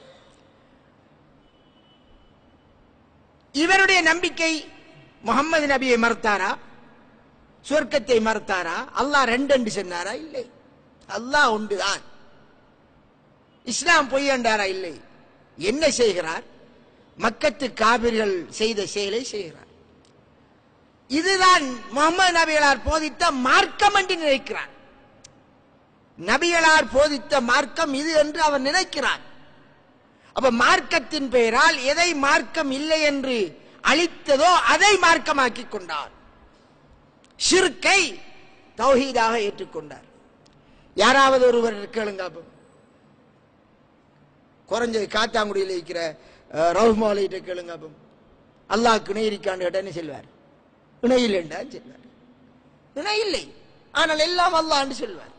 இவருடைய நம்பிக்கை முகமது நபியை மறுத்தாரா சொர்க்கத்தை மறுத்தாரா அல்லாஹ் ரெண்டு சொன்னாரா இல்லை அல்லாஹ் ஒன்றுதான் இஸ்லாம் பொய்யண்டாரா இல்லை என்ன செய்கிறார் மக்கத்து காபிர்கள் செய்த செயலை செய்கிறார் இதுதான் முகமது நபிகளார் போதித்த மார்க்கம் என்று நினைக்கிறார் நபிகளார் போதித்த மார்க்கம் இது என்று அவர் நினைக்கிறார் அப்ப மார்க்கத்தின் பெயரால் எதை மார்க்கம் இல்லை என்று அளித்ததோ அதை மார்க்கமாக்கி கொண்டார் ஷிர்கை தௌஹீதாக ஏற்றுக்கொண்டார் யாராவது ஒருவர் கேளுங்க அப்போ. குறைஞ்சது காத்தாங்குடியில் இருக்கிற அஹ், ரவுஃப் மௌலிகிட்ட கேளுங்க அப்போ அல்லாஹ்க்கு இணை இருக்கான்னு கேட்டா என்ன சொல்வார் இணை இல்லைண்டா சொல்வார் இணை இல்லை ஆனால் எல்லாம் அல்லாஹ்னு சொல்வார்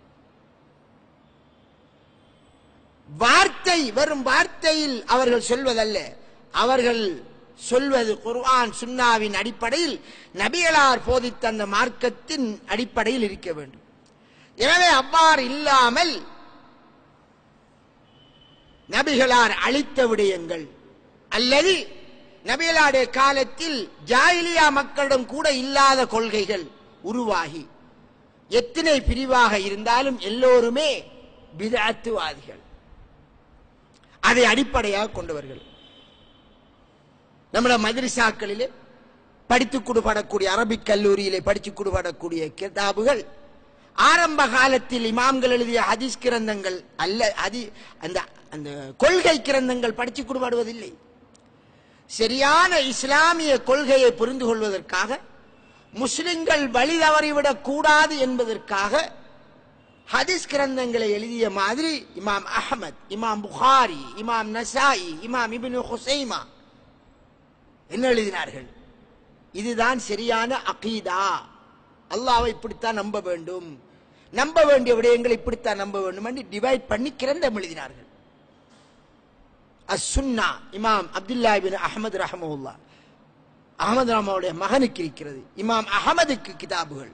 வார்த்தை வெறும் வார்த்தையில் அவர்கள் சொல்வதல்ல அவர்கள் சொல்வது குர்ஆன் சுன்னாவின் அடிப்படையில் நபிகளார் போதித்த அந்த மார்க்கத்தின் அடிப்படையில் இருக்க வேண்டும் எனவே அவ்வாறு இல்லாமல் நபிகளார் அளித்த விடயங்கள் அல்லது நபிகளாருடைய காலத்தில் ஜாயிலியா மக்களிடம் கூட இல்லாத கொள்கைகள் உருவாகி எத்தனை பிரிவாக இருந்தாலும் எல்லோருமே பிதஅத்துவாதிகள் அதை அடிப்படையாக கொண்டவர்கள் நம்முடைய மதரசாக்களிலே படித்துக் கொடுபடக்கூடிய அரபிக் கல்லூரியிலே படித்துக் கொடுபடக்கூடிய கிதாபுகள் ஆரம்ப காலத்தில் இமாம்கள் எழுதிய ஹதீஸ் கிரந்தங்கள் அல்ல அதி அந்த அந்த கொள்கை கிரந்தங்கள் படித்துக் கொடுபடுவதில்லை சரியான இஸ்லாமிய கொள்கையை புரிந்து கொள்வதற்காக முஸ்லிம்கள் வழி தவறிவிடக் கூடாது என்பதற்காக ஹதீஸ் கிரந்தங்களை எழுதிய மாதிரி இமாம் அஹமத் இமாம் புகாரி இமாம் நசாயி இமாம் இப்னு ஹுசைமா என்ன எழுதினார்கள் இதுதான் சரியான அகீதா அல்லாஹ்வை இப்படித்தான் நம்ப வேண்டும் நம்ப வேண்டிய விடயங்களை இப்படித்தான் நம்ப வேண்டும் என்று டிவைட் பண்ணி கிரந்தம் எழுதினார்கள் அசுன்னா இமாம் அப்துல்லா பின் அஹமது ரஹமுல்லா அகமது ராமாவுடைய மகனுக்கு இருக்கிறது இமாம் அகமதுக்கு கிதாபுகள்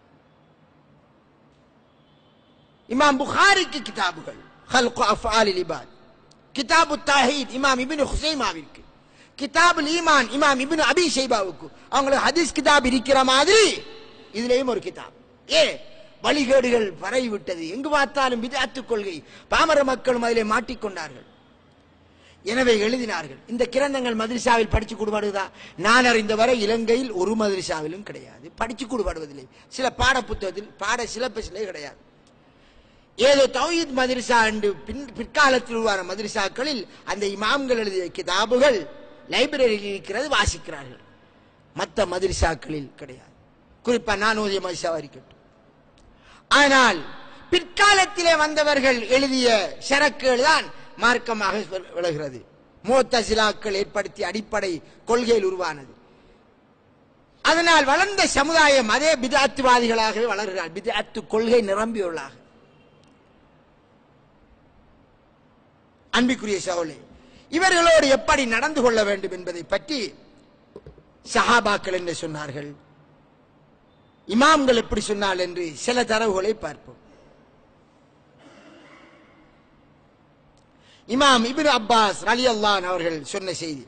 இமாம் புகாரிக்கு கிதாபுகள் ஹல்கு அஃபாலில் இபாத் கிதாபு தாஹீத் இமாம் இப்னு ஹுசைமாவிற்கு கிதாபுல் ஈமான் இமாம் இப்னு அபி ஷைபாவுக்கு அவங்களுக்கு ஹதீஸ் கிதாப் இருக்கிற மாதிரி இதுலயும் ஒரு கிதாப் ஏ வழிகேடுகள் பரவி விட்டது எங்கு பார்த்தாலும் விதாத்து கொள்கை பாமர மக்களும் அதிலே மாட்டிக்கொண்டார்கள் எனவே எழுதினார்கள் இந்த கிரந்தங்கள் மதரசாவில் படிச்சு கொடுபடுவதா நான் அறிந்தவரை இலங்கையில் ஒரு மதரசாவிலும் கிடையாது படிச்சு கொடுபடுவதில்லை சில பாட புத்தகத்தில் பாட சிலபஸிலே கிடையாது ஏதோ தௌஹீத் மதரசா என்று பின் பிற்காலத்தில் உருவான மதரசாக்களில் அந்த இமாம்கள் எழுதிய கிதாபுகள் லைப்ரரியில் இருக்கிறது வாசிக்கிறார்கள் மற்ற மதரசாக்களில் கிடையாது குறிப்பா நான் ஓதிய மதரசா இருக்கட்டும் ஆனால் பிற்காலத்திலே வந்தவர்கள் எழுதிய சரக்குகள் தான் மார்க்கமாக சொல்- விளங்குகிறது மூத்தசிலாக்கள் ஏற்படுத்திய அடிப்படை கொள்கையில் உருவானது அதனால் வளர்ந்த சமுதாயம் அதே பிதாத்துவாதிகளாகவே வளர்கிறார் பிதாத்து கொள்கை நிரம்பியுள்ளாக அன்பிக்குரிய சவுலே இவர்களோடு எப்படி நடந்து கொள்ள வேண்டும் என்பதை பற்றி சஹாபாக்கள் என்ன சொன்னார்கள் இமாம்கள் எப்படி சொன்னால் என்று சில தரவுகளை பார்ப்போம் இமாம் இப்னு அப்பாஸ் அலி அல்லான் அவர்கள் சொன்ன செய்தி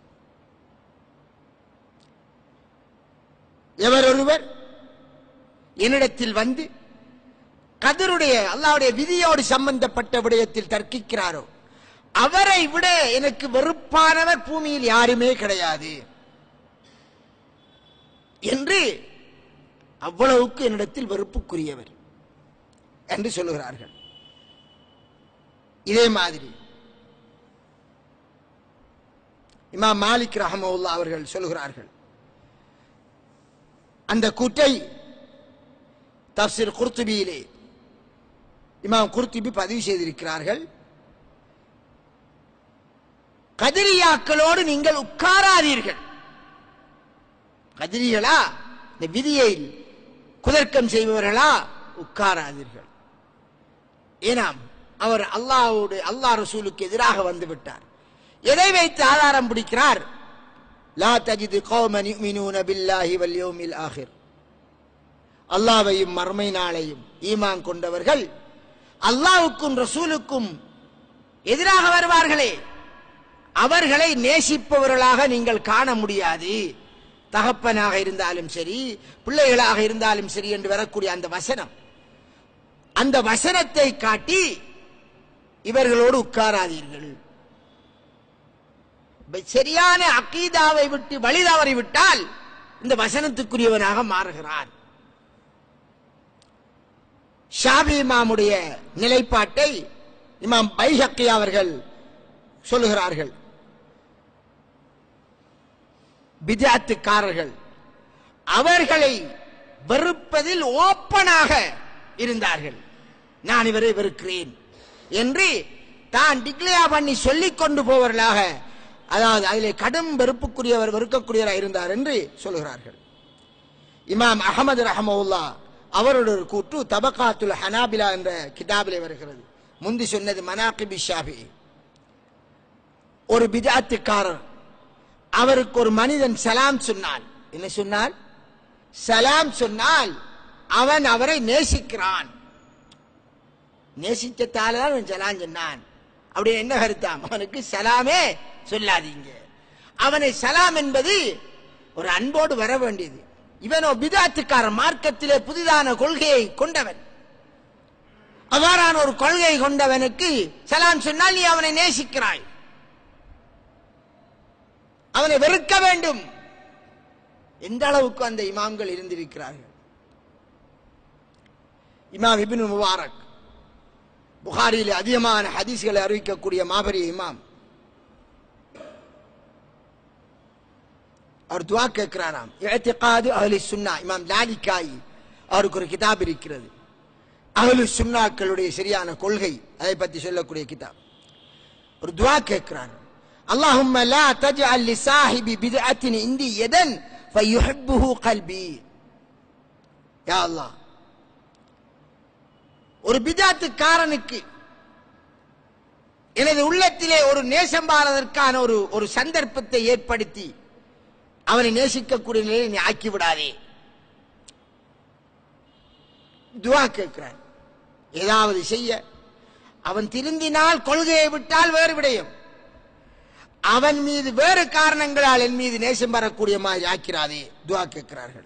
எவர் ஒருவர் என்னிடத்தில் வந்து கதருடைய அல்லாவுடைய விதியோடு சம்பந்தப்பட்ட விடயத்தில் தர்க்கிக்கிறாரோ அவரை விட எனக்கு வெறுப்பானவர் பூமியில் யாருமே கிடையாது என்று அவ்வளவுக்கு என்னிடத்தில் வெறுப்புக்குரியவர் என்று சொல்லுகிறார்கள் இதே மாதிரி இமாம் மாலிக் ரஹமவுல்லா அவர்கள் சொல்லுகிறார்கள் அந்த கூட்டை தப்சிர் குர்துபியிலே இமாம் குர்துபி பதிவு செய்திருக்கிறார்கள் கதிரியாக்களோடு நீங்கள் உட்காராதீர்கள் கதிரிகளா இந்த விதியை குதர்க்கம் செய்பவர்களா உட்காராதீர்கள் ஏனாம் அவர் அல்லாஹ்வோடு அல்லாஹ் ரசூலுக்கு எதிராக வந்து விட்டார் எதை வைத்து ஆதாரம் பிடிக்கிறார் லா தஜிது கௌமன் யுமினூன பில்லாஹி வல் யௌமில் ஆகிர் அல்லாஹ்வையும் மறுமை நாளையும் ஈமான் கொண்டவர்கள் அல்லாஹ்வுக்கும் ரசூலுக்கும் எதிராக வருவார்களே அவர்களை நேசிப்பவர்களாக நீங்கள் காண முடியாது தகப்பனாக இருந்தாலும் சரி பிள்ளைகளாக இருந்தாலும் சரி என்று வரக்கூடிய அந்த வசனம் அந்த வசனத்தை காட்டி இவர்களோடு உட்காராதீர்கள் இப்ப சரியான அக்கீதாவை விட்டு வழி தவறி விட்டால் இந்த வசனத்துக்குரியவனாக மாறுகிறான் ஷாபி இமாமுடைய நிலைப்பாட்டை இமாம் பைஹக்கி அவர்கள் சொல்லுகிறார்கள் பிதாத்துக்காரர்கள் அவர்களை வெறுப்பதில் ஓப்பனாக இருந்தார்கள் நான் இவரை வெறுக்கிறேன் என்று தான் டிக்ளேர் பண்ணி சொல்லிக் கொண்டு போவர்களாக அதாவது அதிலே கடும் வெறுப்புக்குரியவர் வெறுக்கக்கூடியவராக இருந்தார் என்று சொல்கிறார்கள் இமாம் அகமது ரஹமவுல்லா அவரோட ஒரு கூற்று தபகாத்துல் ஹனாபிலா என்ற கிதாபிலே வருகிறது முந்தி சொன்னது மனாகிபி ஷாஃபி ஒரு பிதாத்துக்காரர் அவருக்கு ஒரு மனிதன் சலாம் சொன்னான் என்ன சொன்னான் சலாம் சொன்னால் அவன் அவரை நேசிக்கிறான் நேசிச்சத்தால தான் அவன் சலாம் சொன்னான் அப்படி என்ன கருத்தாம் அவனுக்கு சலாமே சொல்லாதீங்க அவனை சலாம் என்பது ஒரு அன்போடு வர வேண்டியது இவனோ பிதாத்துக்காரன் மார்க்கத்திலே புதிதான கொள்கையை கொண்டவன் அவ்வாறான ஒரு கொள்கை கொண்டவனுக்கு சலாம் சொன்னால் நீ அவனை நேசிக்கிறாய் அவனை வெறுக்க வேண்டும் எந்த அளவுக்கு அந்த இமாம்கள் இருந்திருக்கிறார்கள் இமாம் இபின் முபாரக் புகாரியில் அதிகமான ஹதீஸ்களை அறிவிக்கக்கூடிய மாபெரிய இமாம் அவர் துவா கேட்கிறாராம் இழத்திகாது அகலி சுன்னா இமாம் லாலிக்காய் அவருக்கு ஒரு கிதாப் இருக்கிறது அகலு சுன்னாக்களுடைய சரியான கொள்கை அதை பற்றி சொல்லக்கூடிய கிதாப் ஒரு துவா கேட்கிறார் اللهم لا تجعل لصاحب بدعة عندي يدا فيحبه قلبي يا الله ஒரு பிதாத்துக்காரனுக்கு எனது உள்ளத்திலே ஒரு நேசம் பாரதற்கான ஒரு ஒரு சந்தர்ப்பத்தை ஏற்படுத்தி அவனை நேசிக்கக்கூடிய நிலையை நீ ஆக்கி விடாதே துவா கேட்கிறான் ஏதாவது செய்ய அவன் திருந்தினால் கொள்கையை விட்டால் வேறு விடயம் அவன் மீது வேறு காரணங்களால் என் மீது நேசம் வரக்கூடிய மாதிரி ஆக்கிறாதே துவா கேட்கிறார்கள்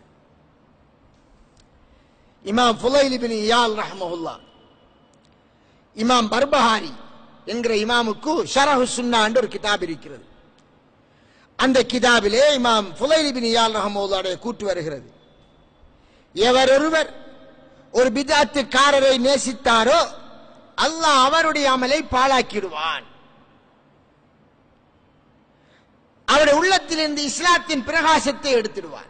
இமாம் ஃபுலைல் பின் இயால் ரஹமஹுல்லா இமாம் பர்பஹாரி என்கிற இமாமுக்கு ஷரஹு சுன்னா என்று ஒரு கிதாப் இருக்கிறது அந்த கிதாபிலே இமாம் ஃபுலைல் பின் இயால் ரஹமஹுல்லாவுடைய கூட்டு வருகிறது எவர் ஒருவர் ஒரு பிதாத்துக்காரரை நேசித்தாரோ அல்லாஹ் அவருடைய அமலை பாழாக்கிடுவான் அவருடைய உள்ளத்திலிருந்து இஸ்லாத்தின் பிரகாசத்தை எடுத்துடுவான்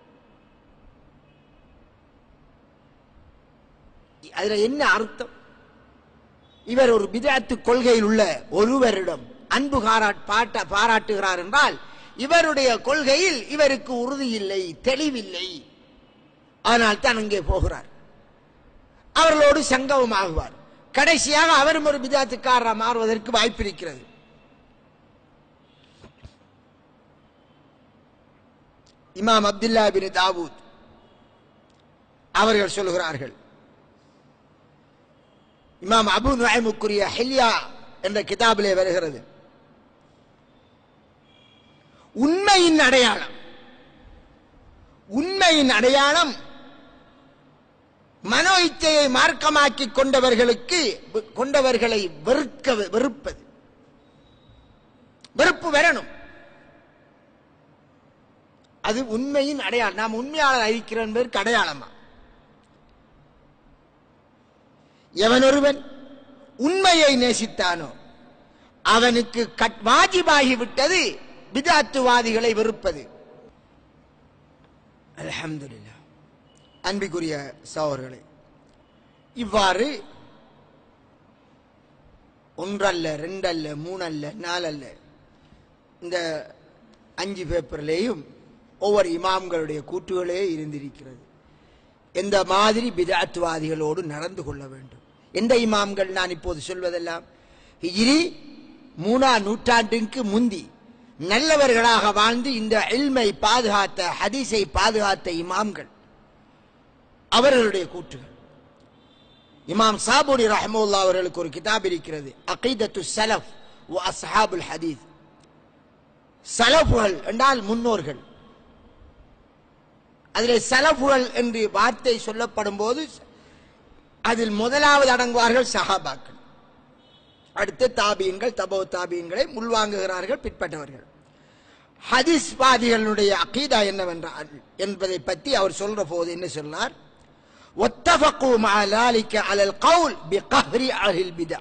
அதுல என்ன அர்த்தம் இவர் ஒரு பிதாத்து கொள்கையில் உள்ள ஒருவரிடம் அன்பு காராட் பாட்ட பாராட்டுகிறார் என்றால் இவருடைய கொள்கையில் இவருக்கு உறுதி இல்லை தெளிவில்லை ஆனால் தான் அங்கே போகிறார் அவர்களோடு சங்கமம் ஆகுவார் கடைசியாக அவரும் ஒரு பிதாத்துக்காரராக மாறுவதற்கு வாய்ப்பு இருக்கிறது இமாம் அப்துல்லா பின் தாவூத் அவர்கள் சொல்கிறார்கள் இமாம் அபு நுழைமுக்குரிய ஹெல்யா என்ற கிதாபிலே வருகிறது உண்மையின் அடையாளம் உண்மையின் அடையாளம் மனோ இச்சையை மார்க்கமாக்கி கொண்டவர்களுக்கு கொண்டவர்களை வெறுக்க வெறுப்பது வெறுப்பு வரணும் அது உண்மையின் அடையாளம் நாம் உண்மையாளர் அறிக்கிறோம் என்பதற்கு அடையாளமா எவனொருவன் உண்மையை நேசித்தானோ அவனுக்கு கட் வாஜிபாகி விட்டது பிதாத்துவாதிகளை வெறுப்பது அல்ஹம்துலில்லாஹ் அன்பிக்குரிய சகோதரர்களே இவ்வாறு ஒன்றல்ல ரெண்டல்ல மூணல்ல நாலல்ல இந்த அஞ்சு பேப்பர்லேயும் ஒவ்வொரு இமாம்களுடைய கூற்றுகளே இருந்திருக்கிறது எந்த மாதிரி பிதாத்துவாதிகளோடு நடந்து கொள்ள வேண்டும் எந்த இமாம்கள் நான் இப்போது சொல்வதெல்லாம் ஹிஜ்ரி மூணா நூற்றாண்டுக்கு முந்தி நல்லவர்களாக வாழ்ந்து இந்த இல்மை பாதுகாத்த ஹதீஸை பாதுகாத்த இமாம்கள் அவர்களுடைய கூற்றுகள் இமாம் சாபுடி ரஹமுல்லா அவர்களுக்கு ஒரு கிதாப் இருக்கிறது அகைதத்து சலஃப் வ அஸ்ஹாபுல் ஹதீஸ் சலஃபுகள் என்றால் முன்னோர்கள் அதிலே சலஃபுகள் என்று வார்த்தை சொல்லப்படும் போது அதில் முதலாவது அடங்குவார்கள் சஹாபாக்கள் அடுத்து தாபியன்கள் தபோ தாபியன்களை உள்வாங்குகிறார்கள் பிற்பட்டவர்கள் ஹதீஸ் வாதிகளுடைய அகீதா என்னவென்றால் என்பதை பற்றி அவர் சொல்ற போது என்ன சொன்னார் واتفقوا مع ذلك على القول بقهر أهل البدع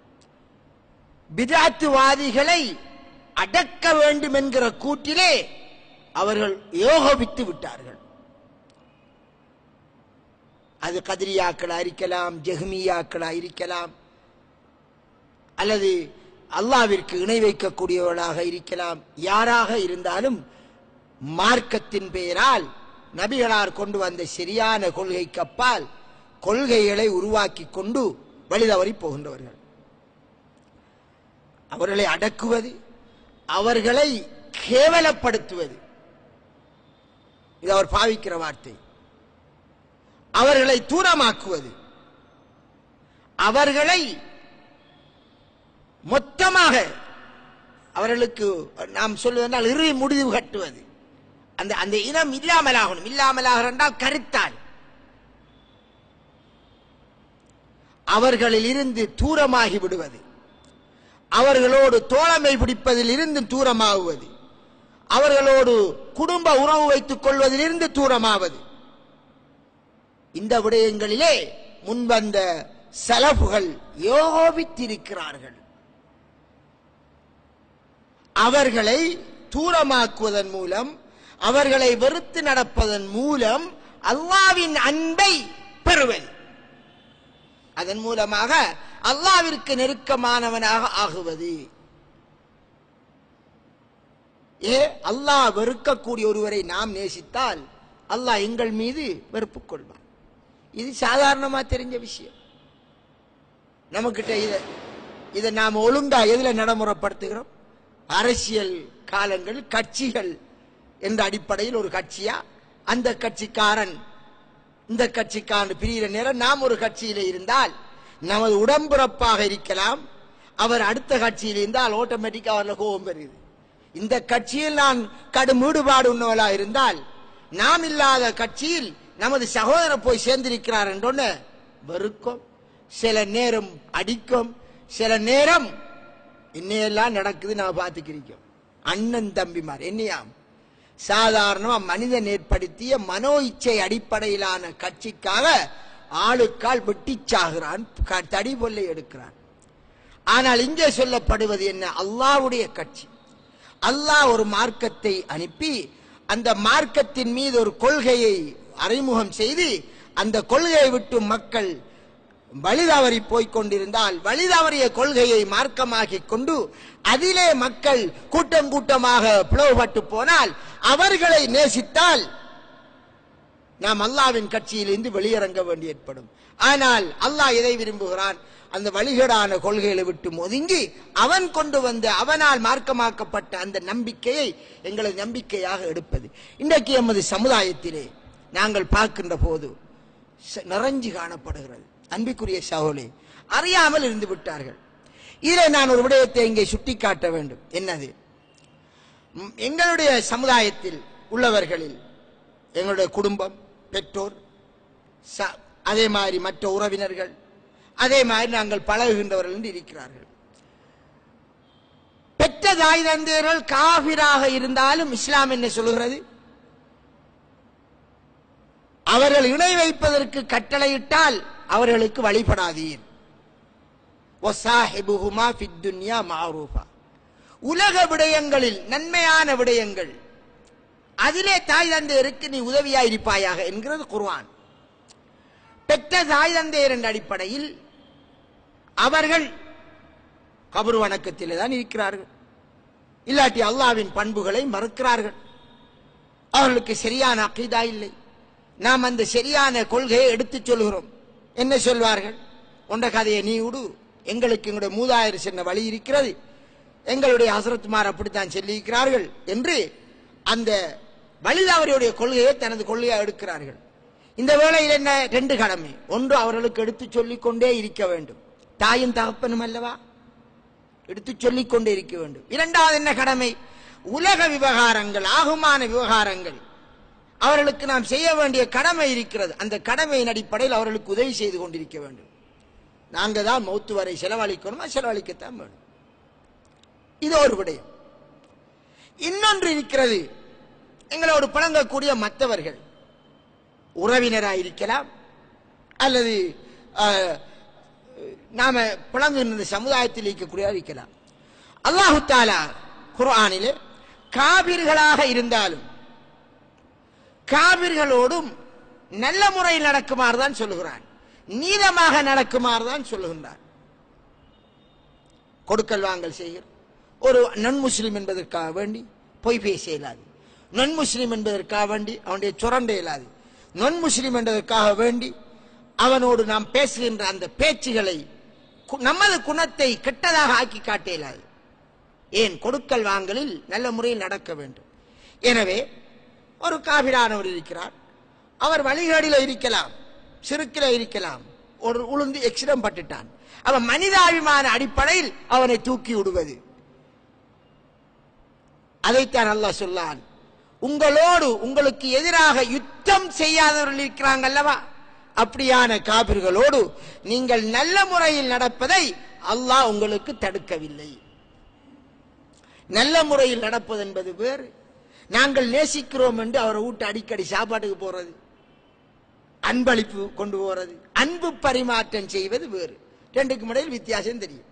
பிதாத்துவாதிகளை அடக்க வேண்டும் என்கிற கூட்டிலே அவர்கள் யோகபித்து விட்டார்கள் அது கதிரியாக்களா இருக்கலாம் ஜெஹ்மியாக்களா இருக்கலாம் அல்லது அல்லாவிற்கு இணை வைக்கக்கூடியவர்களாக இருக்கலாம் யாராக இருந்தாலும் மார்க்கத்தின் பெயரால் நபிகளார் கொண்டு வந்த சரியான கொள்கைக்கு அப்பால் கொள்கைகளை உருவாக்கி கொண்டு வழிதவறி போகின்றவர்கள் அவர்களை அடக்குவது அவர்களை கேவலப்படுத்துவது இது அவர் பாவிக்கிற வார்த்தை அவர்களை தூரமாக்குவது அவர்களை மொத்தமாக அவர்களுக்கு நாம் சொல்லுவதால் இறுதி முடிவு கட்டுவது அந்த அந்த இனம் இல்லாமலாகணும் இல்லாமலாக என்றால் கருத்தால் அவர்களில் இருந்து தூரமாகி விடுவது அவர்களோடு தோழமை பிடிப்பதில் இருந்து தூரமாகுவது அவர்களோடு குடும்ப உறவு வைத்துக் கொள்வதிலிருந்து தூரமாவது இந்த விடயங்களிலே முன்வந்த செலவுகள் யோகித்திருக்கிறார்கள் அவர்களை தூரமாக்குவதன் மூலம் அவர்களை வெறுத்து நடப்பதன் மூலம் அல்லாவின் அன்பை பெறுவது அதன் மூலமாக அல்லாவிற்கு நெருக்கமானவனாக ஆகுவது ஏ அல்லாஹ் வெறுக்கக்கூடிய ஒருவரை நாம் நேசித்தால் அல்லாஹ் எங்கள் மீது வெறுப்பு கொள்வான் இது சாதாரணமா தெரிஞ்ச விஷயம் நமக்கிட்ட இத இதை நாம் ஒழுங்கா எதுல நடைமுறைப்படுத்துகிறோம் அரசியல் காலங்கள் கட்சிகள் என்ற அடிப்படையில் ஒரு கட்சியா அந்த கட்சிக்காரன் இந்த கட்சிக்காரன் பிரிகிற நேரம் நாம் ஒரு கட்சியில இருந்தால் நமது உடம்பிறப்பாக இருக்கலாம் அவர் அடுத்த கட்சியில் இருந்தால் ஆட்டோமேட்டிக்கா அவர்ல கோபம் பெறுகிறது இந்த கட்சியில் நான் கடும் ஈடுபாடு உள்ளவளா இருந்தால் நாம் இல்லாத கட்சியில் நமது சகோதரர் போய் சேர்ந்திருக்கிறார் என்றொன்னு வெறுக்கும் சில நேரம் அடிக்கும் சில நேரம் இன்னையெல்லாம் நடக்குது நான் பார்த்துக்கிறோம் அண்ணன் தம்பிமார் என்னையாம் சாதாரணமா மனிதன் ஏற்படுத்திய மனோ இச்சை அடிப்படையிலான கட்சிக்காக ஆளுக்கால் வெட்டிச்சாகிறான் க- தடி பொல்லை எடுக்கிறான் ஆனால் இங்கே சொல்லப்படுவது என்ன அல்லாஹ்வுடைய கட்சி அல்லாஹ் ஒரு மார்க்கத்தை அனுப்பி அந்த மார்க்கத்தின் மீது ஒரு கொள்கையை அறிமுகம் செய்து அந்த கொள்கையை விட்டு மக்கள் வழிதவறி போய்க் கொண்டிருந்தால் வழிதவறிய கொள்கையை மார்க்கமாக்கிக் கொண்டு அதிலே மக்கள் கூட்டம் கூட்டமாக பிளவுபட்டு போனால் அவர்களை நேசித்தால் நாம் அல்லாவின் கட்சியிலிருந்து வெளியிறங்க வேண்டி ஏற்படும் ஆனால் அல்லாஹ் எதை விரும்புகிறான் அந்த வழிகேடான கொள்கைகளை விட்டு ஒதுங்கி அவன் கொண்டு வந்த அவனால் மார்க்கமாக்கப்பட்ட அந்த நம்பிக்கையை எங்களது நம்பிக்கையாக எடுப்பது இன்றைக்கு எமது சமுதாயத்திலே நாங்கள் பார்க்கின்ற போது ச- நிறைஞ்சு காணப்படுகிறது அன்பிற்குரிய சகோலே அறியாமல் இருந்து விட்டார்கள் இதில் நான் ஒரு விடயத்தை இங்கே சுட்டிக்காட்ட வேண்டும் என்னது ம், எங்களுடைய சமுதாயத்தில் உள்ளவர்களில் எங்களுடைய குடும்பம் பெற்றோர் ச- அதே மாதிரி மற்ற உறவினர்கள் அதே மாதிரி நாங்கள் பழகுகின்றவர்கள் என்று இருக்கிறார்கள் பெற்ற தாய் தந்தையர்கள் காபிராக இருந்தாலும் இஸ்லாம் என்ன சொல்லுகிறது அவர்கள் இணை வைப்பதற்கு கட்டளையிட்டால் அவர்களுக்கு வழிபடாதீர் وَصَاحِبُهُمَا فِي الدُّنْيَا مَعْرُوفًا. உலக விடயங்களில் நன்மையான விடயங்கள் அதிலே தாய் தந்தையருக்கு நீ உதவியா இருப்பாயாக என்கிறது குர்ஆன் பெற்ற தாய் தந்தையர் என்ற அடிப்படையில் அவர்கள் கபரு வணக்கத்திலே தான் இருக்கிறார்கள் இல்லாட்டி அல்லாவின் பண்புகளை மறுக்கிறார்கள் அவர்களுக்கு சரியான அக்கீதா இல்லை நாம் அந்த சரியான கொள்கையை எடுத்துச் சொல்கிறோம் என்ன சொல்வார்கள் உண்ட கதையை நீ விடு எங்களுக்கு எங்களுடைய மூதாயிரம் சென்ன வழி இருக்கிறது எங்களுடைய ஹசரத்மார் அப்படித்தான் சொல்லியிருக்கிறார்கள் என்று அந்த வழிதவரையுடைய கொள்கையை தனது கொள்கையை எடுக்கிறார்கள் இந்த வேளையில் என்ன ரெண்டு கடமை ஒன்று அவர்களுக்கு எடுத்து சொல்லிக் கொண்டே இருக்க வேண்டும் தாயும் தகப்பனும் அல்லவா எடுத்து சொல்லிக் கொண்டே இருக்க வேண்டும் இரண்டாவது என்ன கடமை உலக விவகாரங்கள் ஆகுமான விவகாரங்கள் அவர்களுக்கு நாம் செய்ய வேண்டிய கடமை இருக்கிறது அந்த கடமையின் அடிப்படையில் அவர்களுக்கு உதவி செய்து கொண்டிருக்க வேண்டும் நாங்க தான் மௌத்து வரை செலவழிக்கணுமா செலவழிக்கத்தான் வேணும் இது ஒரு விடயம் இன்னொன்று இருக்கிறது எங்களோடு பழங்கக்கூடிய மற்றவர்கள் உறவினராக இருக்கலாம் அல்லது அஹ், நாம புலங்குகின்ற சமுதாயத்தில் இருக்கக்கூடியவராக இருக்கலாம் அல்லாஹு தாலா குர்ஆனிலே காபிர்களாக இருந்தாலும் காபிர்களோடும் நல்ல முறையில் நடக்குமாறு தான் சொல்லுகிறான் நீதமாக நடக்குமாறு தான் சொல்லுகின்றான் கொடுக்கல் வாங்கல் செய்கிற ஒரு நன் முஸ்லிம் என்பதற்காக வேண்டி பொய் பேச இயலாது நன் முஸ்லிம் என்பதற்காக வேண்டி அவனுடைய சுரண்ட இயலாது நன் முஸ்லிம் என்பதற்காக வேண்டி அவனோடு நாம் பேசுகின்ற அந்த பேச்சுகளை கு- நமது குணத்தை கெட்டதாக ஆக்கி காட்ட இயலாது ஏன் கொடுக்கல் வாங்கலில் நல்ல முறையில் நடக்க வேண்டும் எனவே ஒரு காபிரானவர் இருக்கிறார் அவர் வழிகேடில இருக்கலாம் சிறுக்கில இருக்கலாம் ஒரு உளுந்து எக்ஸிடம் பட்டுட்டான் அவன் மனிதாபிமான அடிப்படையில் அவனை தூக்கி விடுவது அதைத்தான் அல்லாஹ் சொல்லான் உங்களோடு உங்களுக்கு எதிராக யுத்தம் செய்யாதவர்கள் இருக்கிறாங்க அல்லவா அப்படியான காபிர்களோடு நீங்கள் நல்ல முறையில் நடப்பதை அல்லாஹ் உங்களுக்கு தடுக்கவில்லை நல்ல முறையில் நடப்பது என்பது வேறு நாங்கள் நேசிக்கிறோம் என்று அவரை வீட்டு அடிக்கடி சாப்பாட்டுக்கு போறது அன்பளிப்பு கொண்டு போறது அன்பு பரிமாற்றம் செய்வது வேறு ரெண்டுக்கும் இடையில் வித்தியாசம் தெரியும்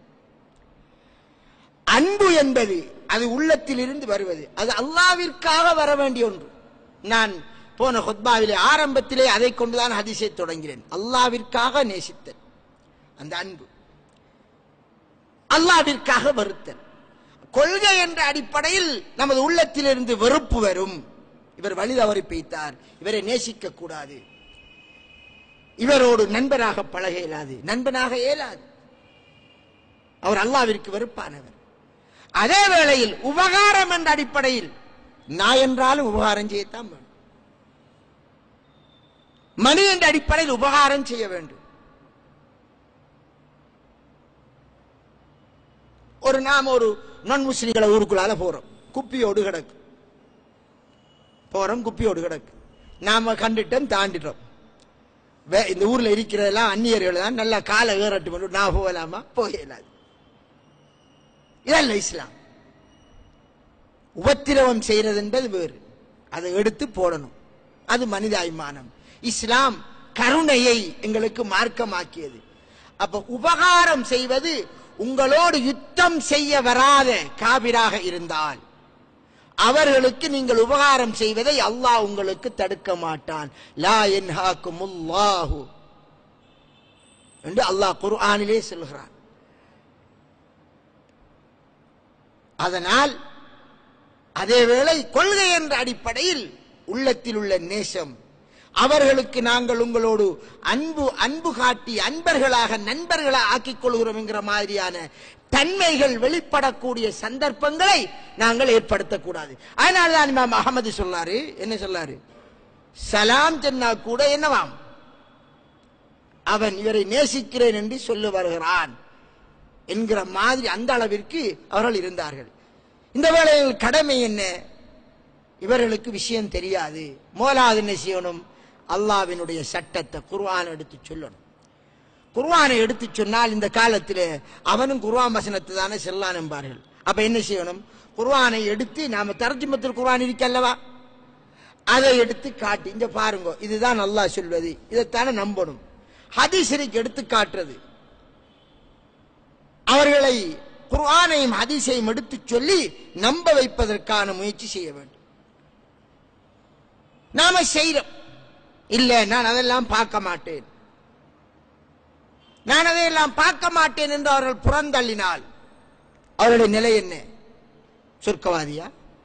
அன்பு என்பது அது உள்ளத்தில் இருந்து வருவது அது அல்லாவிற்காக வர வேண்டிய ஒன்று நான் போன ஹுத்பாவிலே ஆரம்பத்திலே அதை கொண்டுதான் ஹதீஸை தொடங்கினேன் அல்லாவிற்காக நேசித்தல் அந்த அன்பு அல்லாவிற்காக வருத்தல் கொள்கை என்ற அடிப்படையில் நமது உள்ளத்திலிருந்து வெறுப்பு வரும் இவர் வழி தவறி பெய்த்தார் இவரை நேசிக்க கூடாது இவரோடு நண்பராக பழக இயலாது நண்பனாக இயலாது அவர் அல்லாவிற்கு வெறுப்பானவர் அதே வேளையில் உபகாரம் என்ற அடிப்படையில் நான் என்றாலும் உபகாரம் செய்யத்தான் வேண்டும் மணி என்ற அடிப்படையில் உபகாரம் செய்ய வேண்டும் ஒரு நாம் ஒரு நான் முஸ்லிம்களை ஊருக்குள்ளால போறோம் குப்பியோடு கிடக்கு போறோம் குப்பியோடு கிடக்கு நாம கண்டுட்டோம் தாண்டிட்டோம் வே- இந்த ஊர்ல இருக்கிறதெல்லாம் அந்நியர்கள் தான் நல்லா காலை ஏறட்டு பண்ணி நான் போகலாமா போகலாது இதல்ல இஸ்லாம் உபத்திரவம் செய்யறது என்பது வேறு அதை எடுத்து போடணும் அது மனிதாபிமானம் இஸ்லாம் கருணையை எங்களுக்கு மார்க்கமாக்கியது அப்ப உபகாரம் செய்வது உங்களோடு யுத்தம் செய்ய வராத காபிராக இருந்தால் அவர்களுக்கு நீங்கள் உபகாரம் செய்வதை அல்லாஹ் உங்களுக்கு தடுக்க மாட்டான் லா என்ஹாக்குமுல்லாஹு என்று அல்லாஹ் குர்ஆனிலே சொல்கிறான் அதனால் அதேவேளை கொள்கை என்ற அடிப்படையில் உள்ளத்தில் உள்ள நேசம் அவர்களுக்கு நாங்கள் உங்களோடு அன்பு அன்பு காட்டி அன்பர்களாக நண்பர்களாக ஆக்கிக் கொள்கிறோம் என்கிற மாதிரியான தன்மைகள் வெளிப்படக்கூடிய சந்தர்ப்பங்களை நாங்கள் ஏற்படுத்தக்கூடாது அதனால தான் இமாம் அகமது சொல்லாரு என்ன சொல்லாரு சலாம் சொன்னா கூட என்னவாம் அவன் இவரை நேசிக்கிறேன் என்று சொல்லி வருகிறான் என்கிற மாதிரி அந்த அளவிற்கு அவர்கள் இருந்தார்கள் இந்த வேளையில் கடமை என்ன இவர்களுக்கு விஷயம் தெரியாது மோலாது என்ன செய்யணும் அல்லாவினுடைய சட்டத்தை குர்ஆன் எடுத்து சொல்லணும் குர்ஆனை எடுத்து சொன்னால் இந்த காலத்தில் அவனும் குர்ஆன் வசனத்தை தானே செல்லான் என்பார்கள் அப்ப என்ன செய்யணும் குர்ஆனை எடுத்து நாம தர்ஜுமத்தில் குர்ஆன் இருக்கல்லவா அதை எடுத்து காட்டி இங்க பாருங்க இதுதான் அல்லாஹ் சொல்வது இதைத்தானே நம்பணும் ஹதீஸருக்கு எடுத்து காட்டுறது அவர்களை குர்ஆனையும் ஹதீஸையும் எடுத்துச் சொல்லி நம்ப வைப்பதற்கான முயற்சி செய்ய வேண்டும் நாம செய்யறோம் இல்ல நான் அதெல்லாம் பார்க்க மாட்டேன் நான் அதையெல்லாம் பார்க்க மாட்டேன் என்று அவர்கள் புறந்தள்ளினால் அவருடைய நிலை என்ன சொர்க்கவாதியா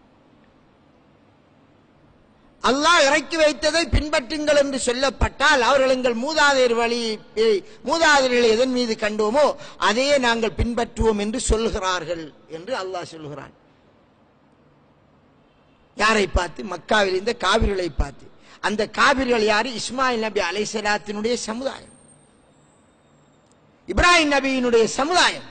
அல்லாஹ் இறக்கி வைத்ததை பின்பற்றுங்கள் என்று சொல்லப்பட்டால் அவர்கள் எங்கள் மூதாதையர் வழி மூதாதையர்களை எதன் மீது கண்டோமோ அதையே நாங்கள் பின்பற்றுவோம் என்று சொல்கிறார்கள் என்று அல்லாஹ் சொல்கிறான் யாரை பார்த்து மக்காவில் இருந்த காவிர்களை பார்த்து அந்த காவிர்கள் யாரு இஸ்மாயில் நபி அலைசலாத்தினுடைய சமுதாயம் இப்ராஹிம் நபியினுடைய சமுதாயம்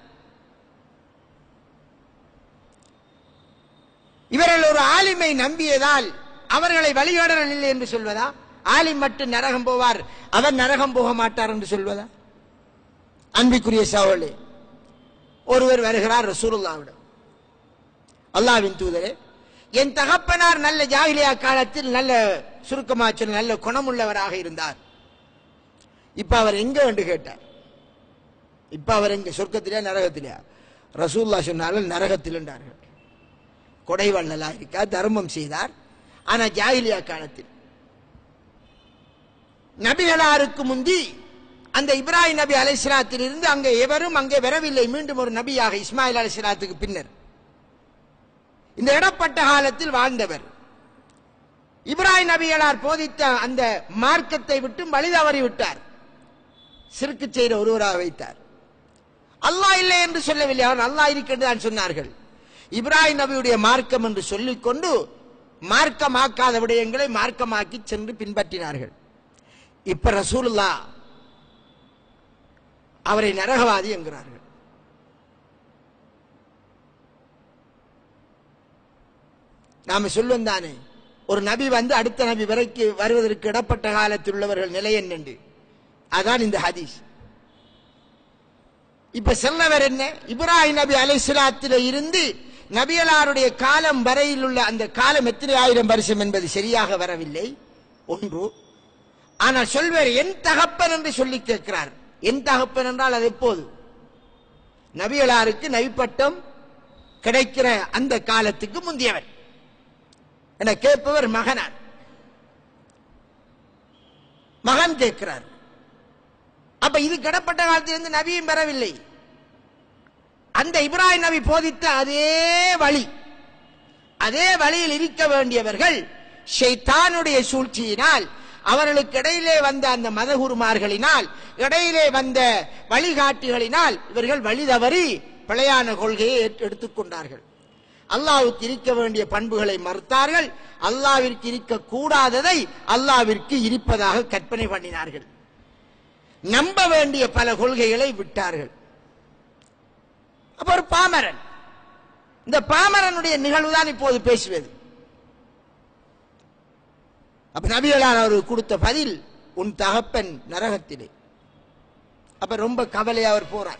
இவர்கள் ஒரு ஆலிமை நம்பியதால் அவர்களை வழிகாடல் இல்லை என்று சொல்வதா ஆலிம் மட்டும் நரகம் போவார் அவர் நரகம் போக மாட்டார் என்று சொல்வதா அன்பிக்குரிய சவளே ஒருவர் வருகிறார் ரசூலுல்லாவிடம் அல்லாவின் தூதரே என் தகப்பனார் நல்ல ஜாகிலியா காலத்தில் நல்ல சுருக்கமா சொன்ன நல்ல குணமுள்ளவராக இருந்தார் இப்ப அவர் எங்க என்று கேட்டார் இப்ப அவர் எங்க சொர்க்கத்திலே நரகத்திலே ரசூல்லா சொன்னாலும் நரகத்தில் என்றார்கள் கொடை வள்ளலா இருக்கா தர்மம் செய்தார் ஆனா ஜாகிலியா காலத்தில் நபிகளாருக்கு முந்தி அந்த இப்ராஹிம் நபி அலைஹிஸ்ஸலாத்தில் இருந்து அங்கே எவரும் அங்கே வரவில்லை மீண்டும் ஒரு நபியாக இஸ்மாயில் அலைஹிஸ்ஸலாத்துக்கு பின்னர் இந்த இடப்பட்ட காலத்தில் வாழ்ந்தவர் இப்ராஹிம் நபிகளார் போதித்த அந்த மார்க்கத்தை விட்டு வழி தவறி விட்டார் சிறுக்கு செய்த ஒருவராக வைத்தார் அல்லாஹ் இல்லை என்று சொல்லவில்லை அவர் அல்லாஹ் இருக்கிறது தான் சொன்னார்கள் இப்ராஹிம் நபியுடைய மார்க்கம் என்று சொல்லிக்கொண்டு மார்க்கமாக்காத விடயங்களை மார்க்கமாக்கி சென்று பின்பற்றினார்கள் இப்ப ரசூலுல்லா அவரை நரகவாதி என்கிறார்கள் நாம சொல்லுவோம் தானே ஒரு நபி வந்து அடுத்த நபி வரைக்கு வருவதற்கு இடப்பட்ட காலத்தில் உள்ளவர்கள் நிலை என்னண்டு அதான் இந்த ஹதீஸ் இப்ப செல்லவர் என்ன இப்ராஹிம் நபி அலைஹிஸ்ஸலாத்தில இருந்து நபியலாருடைய காலம் வரையில் உள்ள அந்த காலம் எத்தனை ஆயிரம் வருஷம் என்பது சரியாக வரவில்லை ஒன்று ஆனால் சொல்வர் என் தகப்பன் என்று சொல்லி கேட்கிறார் என் தகப்பன் என்றால் அது எப்போது நபியலாருக்கு நபிப்பட்டம் கிடைக்கிற அந்த காலத்துக்கு முந்தியவர் என கேட்பவர் மகனார் மகன் கேட்கிறார் அப்ப இது கிடப்பட்ட காலத்திலிருந்து நபியும் பெறவில்லை அந்த இப்ராஹிம் நபி போதித்த அதே வழி அதே வழியில் இருக்க வேண்டியவர்கள் ஷைத்தானுடைய சூழ்ச்சியினால் அவர்களுக்கு இடையிலே வந்த அந்த மதகுருமார்களினால் இடையிலே வந்த வழிகாட்டிகளினால் இவர்கள் வழி தவறி பிழையான கொள்கையை ஏற்று- எடுத்துக்கொண்டார்கள் அல்லாஹ்வுக்கு இருக்க வேண்டிய பண்புகளை மறுத்தார்கள் அல்லாவிற்கு இருக்க கூடாததை அல்லாவிற்கு இருப்பதாக கற்பனை பண்ணினார்கள் நம்ப வேண்டிய பல கொள்கைகளை விட்டார்கள் அப்ப ஒரு பாமரன் இந்த பாமரனுடைய நிகழ்வுதான் இப்போது பேசுவது அப்ப நபிகளார் அவருக்கு கொடுத்த பதில் உன் தகப்பன் நரகத்திலே அப்ப ரொம்ப கவலையா அவர் போறார்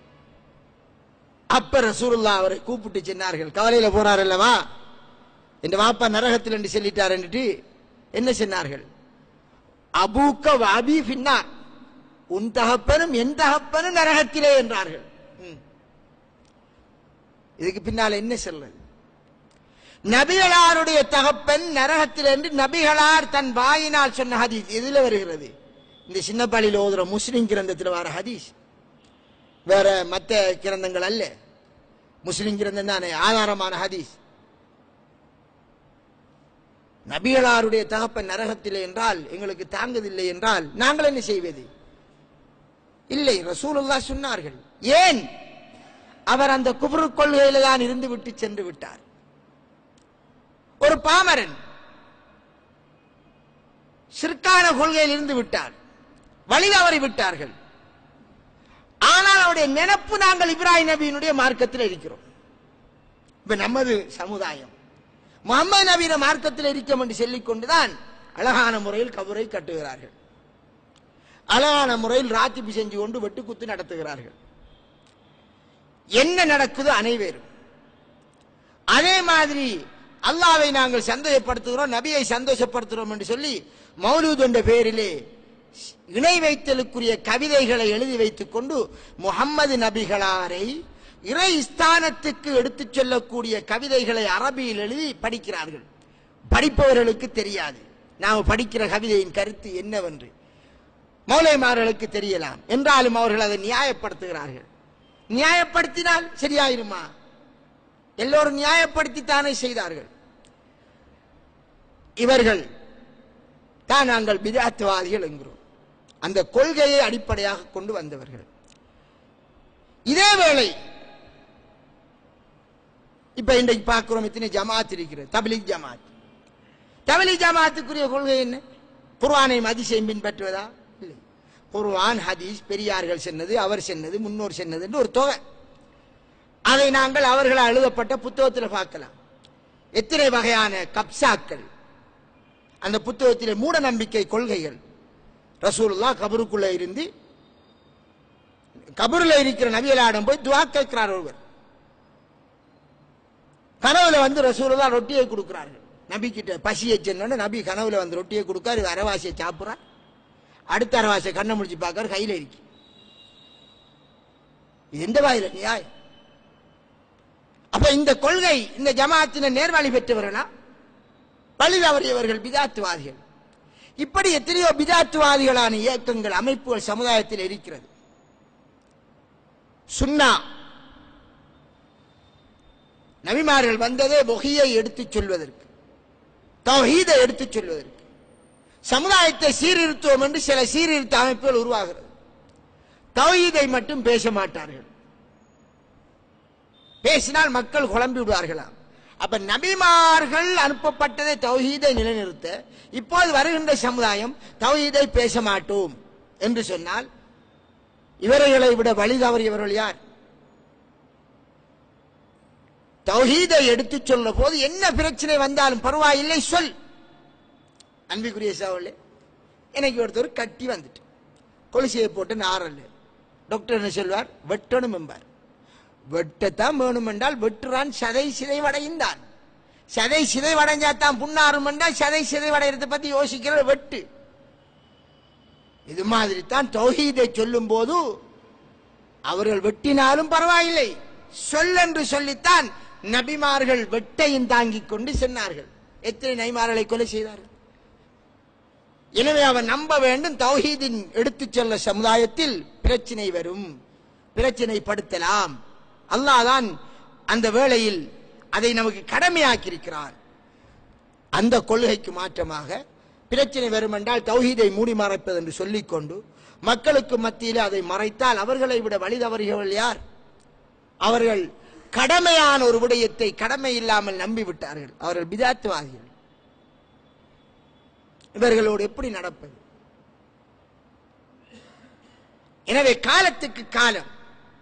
அப்ப ரசூலுல்லாஹ் அவரை கூப்பிட்டு சொன்னார்கள் கவலையில போறார் அல்லவா என் வாப்பா நரகத்தில் என்று சொல்லிட்டார் என்று என்ன சொன்னார்கள் அபூக்க வாபி பின்னார் உன் தகப்பனும் என் தகப்பனும் நரகத்திலே என்றார்கள் ம். இதுக்கு பின்னால் என்ன சொல்றது நபிகளாருடைய தகப்பன் நரகத்தில் என்று நபிகளார் தன் வாயினால் சொன்ன ஹதீஸ் எதுல வருகிறது இந்த சின்ன பள்ளியில் ஓதுற முஸ்லிம் கிரந்தத்தில் வர ஹதீஸ் வேற மத்த கிரந்தங்கள் அல்ல முஸ்லிம் கிரந்தம் தானே ஆதாரமான ஹதீஸ் நபிகளாருடைய தகப்பன் நரகத்திலே என்றால் எங்களுக்கு தாங்குதில்லை என்றால் நாங்கள் என்ன செய்வது இல்லை ரசூலுல்லாஹ் சொன்னார்கள் ஏன் அவர் அந்த குபுரு கொள்கையில தான் இருந்து விட்டு சென்று விட்டார் ஒரு பாமரன் சிற்கான கொள்கையில் இருந்து விட்டார் வழி தவறி விட்டார்கள் ஆனால் அவருடைய நினைப்பு நாங்கள் இப்ராஹிம் நபியினுடைய மார்க்கத்தில் இருக்கிறோம் இப்ப நமது சமுதாயம் முகமது நபியின மார்க்கத்தில் இருக்கோம் என்று சொல்லிக் கொண்டுதான் அழகான முறையில் கபரை கட்டுகிறார்கள் அழகான முறையில் ராத்திபி செஞ்சு கொண்டு வெட்டுக்குத்து நடத்துகிறார்கள் என்ன நடக்குதோ அனைவரும் அதே மாதிரி அல்லாவை நாங்கள் சந்தோஷப்படுத்துகிறோம் நபியை சந்தோஷப்படுத்துகிறோம் என்று சொல்லி மௌலூத் என்ற பெயரிலே இணை வைத்தலுக்குரிய கவிதைகளை எழுதி வைத்துக் கொண்டு முகம்மது நபிகளாரை இறை ஸ்தானத்துக்கு எடுத்துச் செல்லக்கூடிய கவிதைகளை அரபியில் எழுதி படிக்கிறார்கள் படிப்பவர்களுக்கு தெரியாது நாம் படிக்கிற கவிதையின் கருத்து என்னவென்று மௌலைமார்களுக்கு தெரியலாம் என்றாலும் அவர்கள் அதை நியாயப்படுத்துகிறார்கள் நியாயப்படுத்தினால் சரியாயிருமா எல்லோரும் நியாயப்படுத்தித்தானே செய்தார்கள் இவர்கள் தான் நாங்கள் பிதாத்துவாதிகள் என்கிறோம் அந்த கொள்கையை அடிப்படையாக கொண்டு வந்தவர்கள் இதே வேளை இப்ப இன்றைக்கு பார்க்கிறோம் இத்தனை ஜமாத் இருக்கிறது தபிலிக் ஜமாத் தபிலிக் ஜமாத்துக்குரிய கொள்கை என்ன குர்ஆனை அதிசயம் பின்பற்றுவதா இல்லை குர்ஆன் ஹதீஸ் பெரியார்கள் சென்னது அவர் சென்னது முன்னோர் சென்னது என்று ஒரு தொகை அதை நாங்கள் அவர்களால் எழுதப்பட்ட புத்தகத்தில் பார்க்கலாம் எத்தனை வகையான கப்சாக்கள் அந்த புத்தகத்திலே மூட நம்பிக்கை கொள்கைகள் ரசூலுல்லாஹ் கபருக்குள்ள இருந்து கபருல இருக்கிற நபியலாடம் போய் துவா கேட்கிறார் ஒருவர் கனவுல வந்து ரசூலுல்லா ரொட்டியை கொடுக்கிறார்கள் நபி கிட்ட பசியை சென்னோன்னு நபி கனவுல வந்து ரொட்டியை கொடுக்காரு இவர் அரவாசியை சாப்பிட்றார் அடுத்த அரவாசியை கண்ணை முடிச்சு பார்க்கறாரு கையில இருக்கு இது எந்த வாயில நியாயம் அப்ப இந்த கொள்கை இந்த ஜமாத்தின நேர்வழி பெற்றவர்களா வழி தவறியவர்கள் பிதாத்துவாதிகள் இப்படி எத்தனையோ பிதாத்துவாதிகளான இயக்கங்கள் அமைப்புகள் சமுதாயத்தில் இருக்கிறது சுன்னா நபிமார்கள் வந்ததே பொகியை எடுத்துச் சொல்வதற்கு தௌஹீதை எடுத்துச் சொல்வதற்கு சமுதாயத்தை சீர்திருத்துவோம் என்று சில சீர்திருத்த அமைப்புகள் உருவாகிறது தௌஹீதை மட்டும் பேச மாட்டார்கள் பேசினால் மக்கள் குழம்பி விடுவார்களாம் அப்ப நபிமார்கள் அனுப்பப்பட்டதை தௌஹீதை நிலைநிறுத்த இப்போது வருகின்ற சமுதாயம் தௌஹீதை பேச மாட்டோம் என்று சொன்னால் இவர்களை விட வழி தவறியவர்கள் யார் தௌஹீதை எடுத்துச் சொல்ற போது என்ன பிரச்சனை வந்தாலும் பரவாயில்லை சொல் அன்பிக்குரிய சகோதரர்களே எனக்கு ஒருத்தர் கட்டி வந்துட்டு கொலுசையை போட்டு நாரல் டாக்டர் என்ன சொல்வார் வெட்டணும் என்பார் வெட்டத்தான் வேணும் என்றால் வெட்டுறான் சதை சிதைவடைந்தான் சதை சிதைவடைஞ்சாத்தான் புண்ணாரும் என்றால் சதை சிதைவடைகிறத பத்தி யோசிக்கிற வெட்டு இது மாதிரி தான் தௌஹீதை சொல்லும் போது அவர்கள் வெட்டினாலும் பரவாயில்லை சொல் என்று சொல்லித்தான் நபிமார்கள் வெட்டையும் தாங்கிக் கொண்டு சென்னார்கள் எத்தனை நபிமார்களை கொலை செய்தார்கள் எனவே அவன் நம்ப வேண்டும் தௌஹீதின் எடுத்துச் செல்ல சமுதாயத்தில் பிரச்சனை வரும் பிரச்சனைப்படுத்தலாம் அல்லாஹ் தான் அந்த வேளையில் அதை நமக்கு கடமையாக்கியிருக்கிறான் அந்த கொள்கைக்கு மாற்றமாக பிரச்சனை வரும் என்றால் தௌஹீதை மூடி மறைப்பது என்று சொல்லிக்கொண்டு மக்களுக்கு மத்தியில் அதை மறைத்தால் அவர்களை விட வழி தவறியவர்கள் யார் அவர்கள் கடமையான ஒரு விடயத்தை கடமை இல்லாமல் நம்பி விட்டார்கள் அவர்கள் பிதாத்துவாதிகள் இவர்களோடு எப்படி நடப்பது எனவே காலத்துக்கு காலம்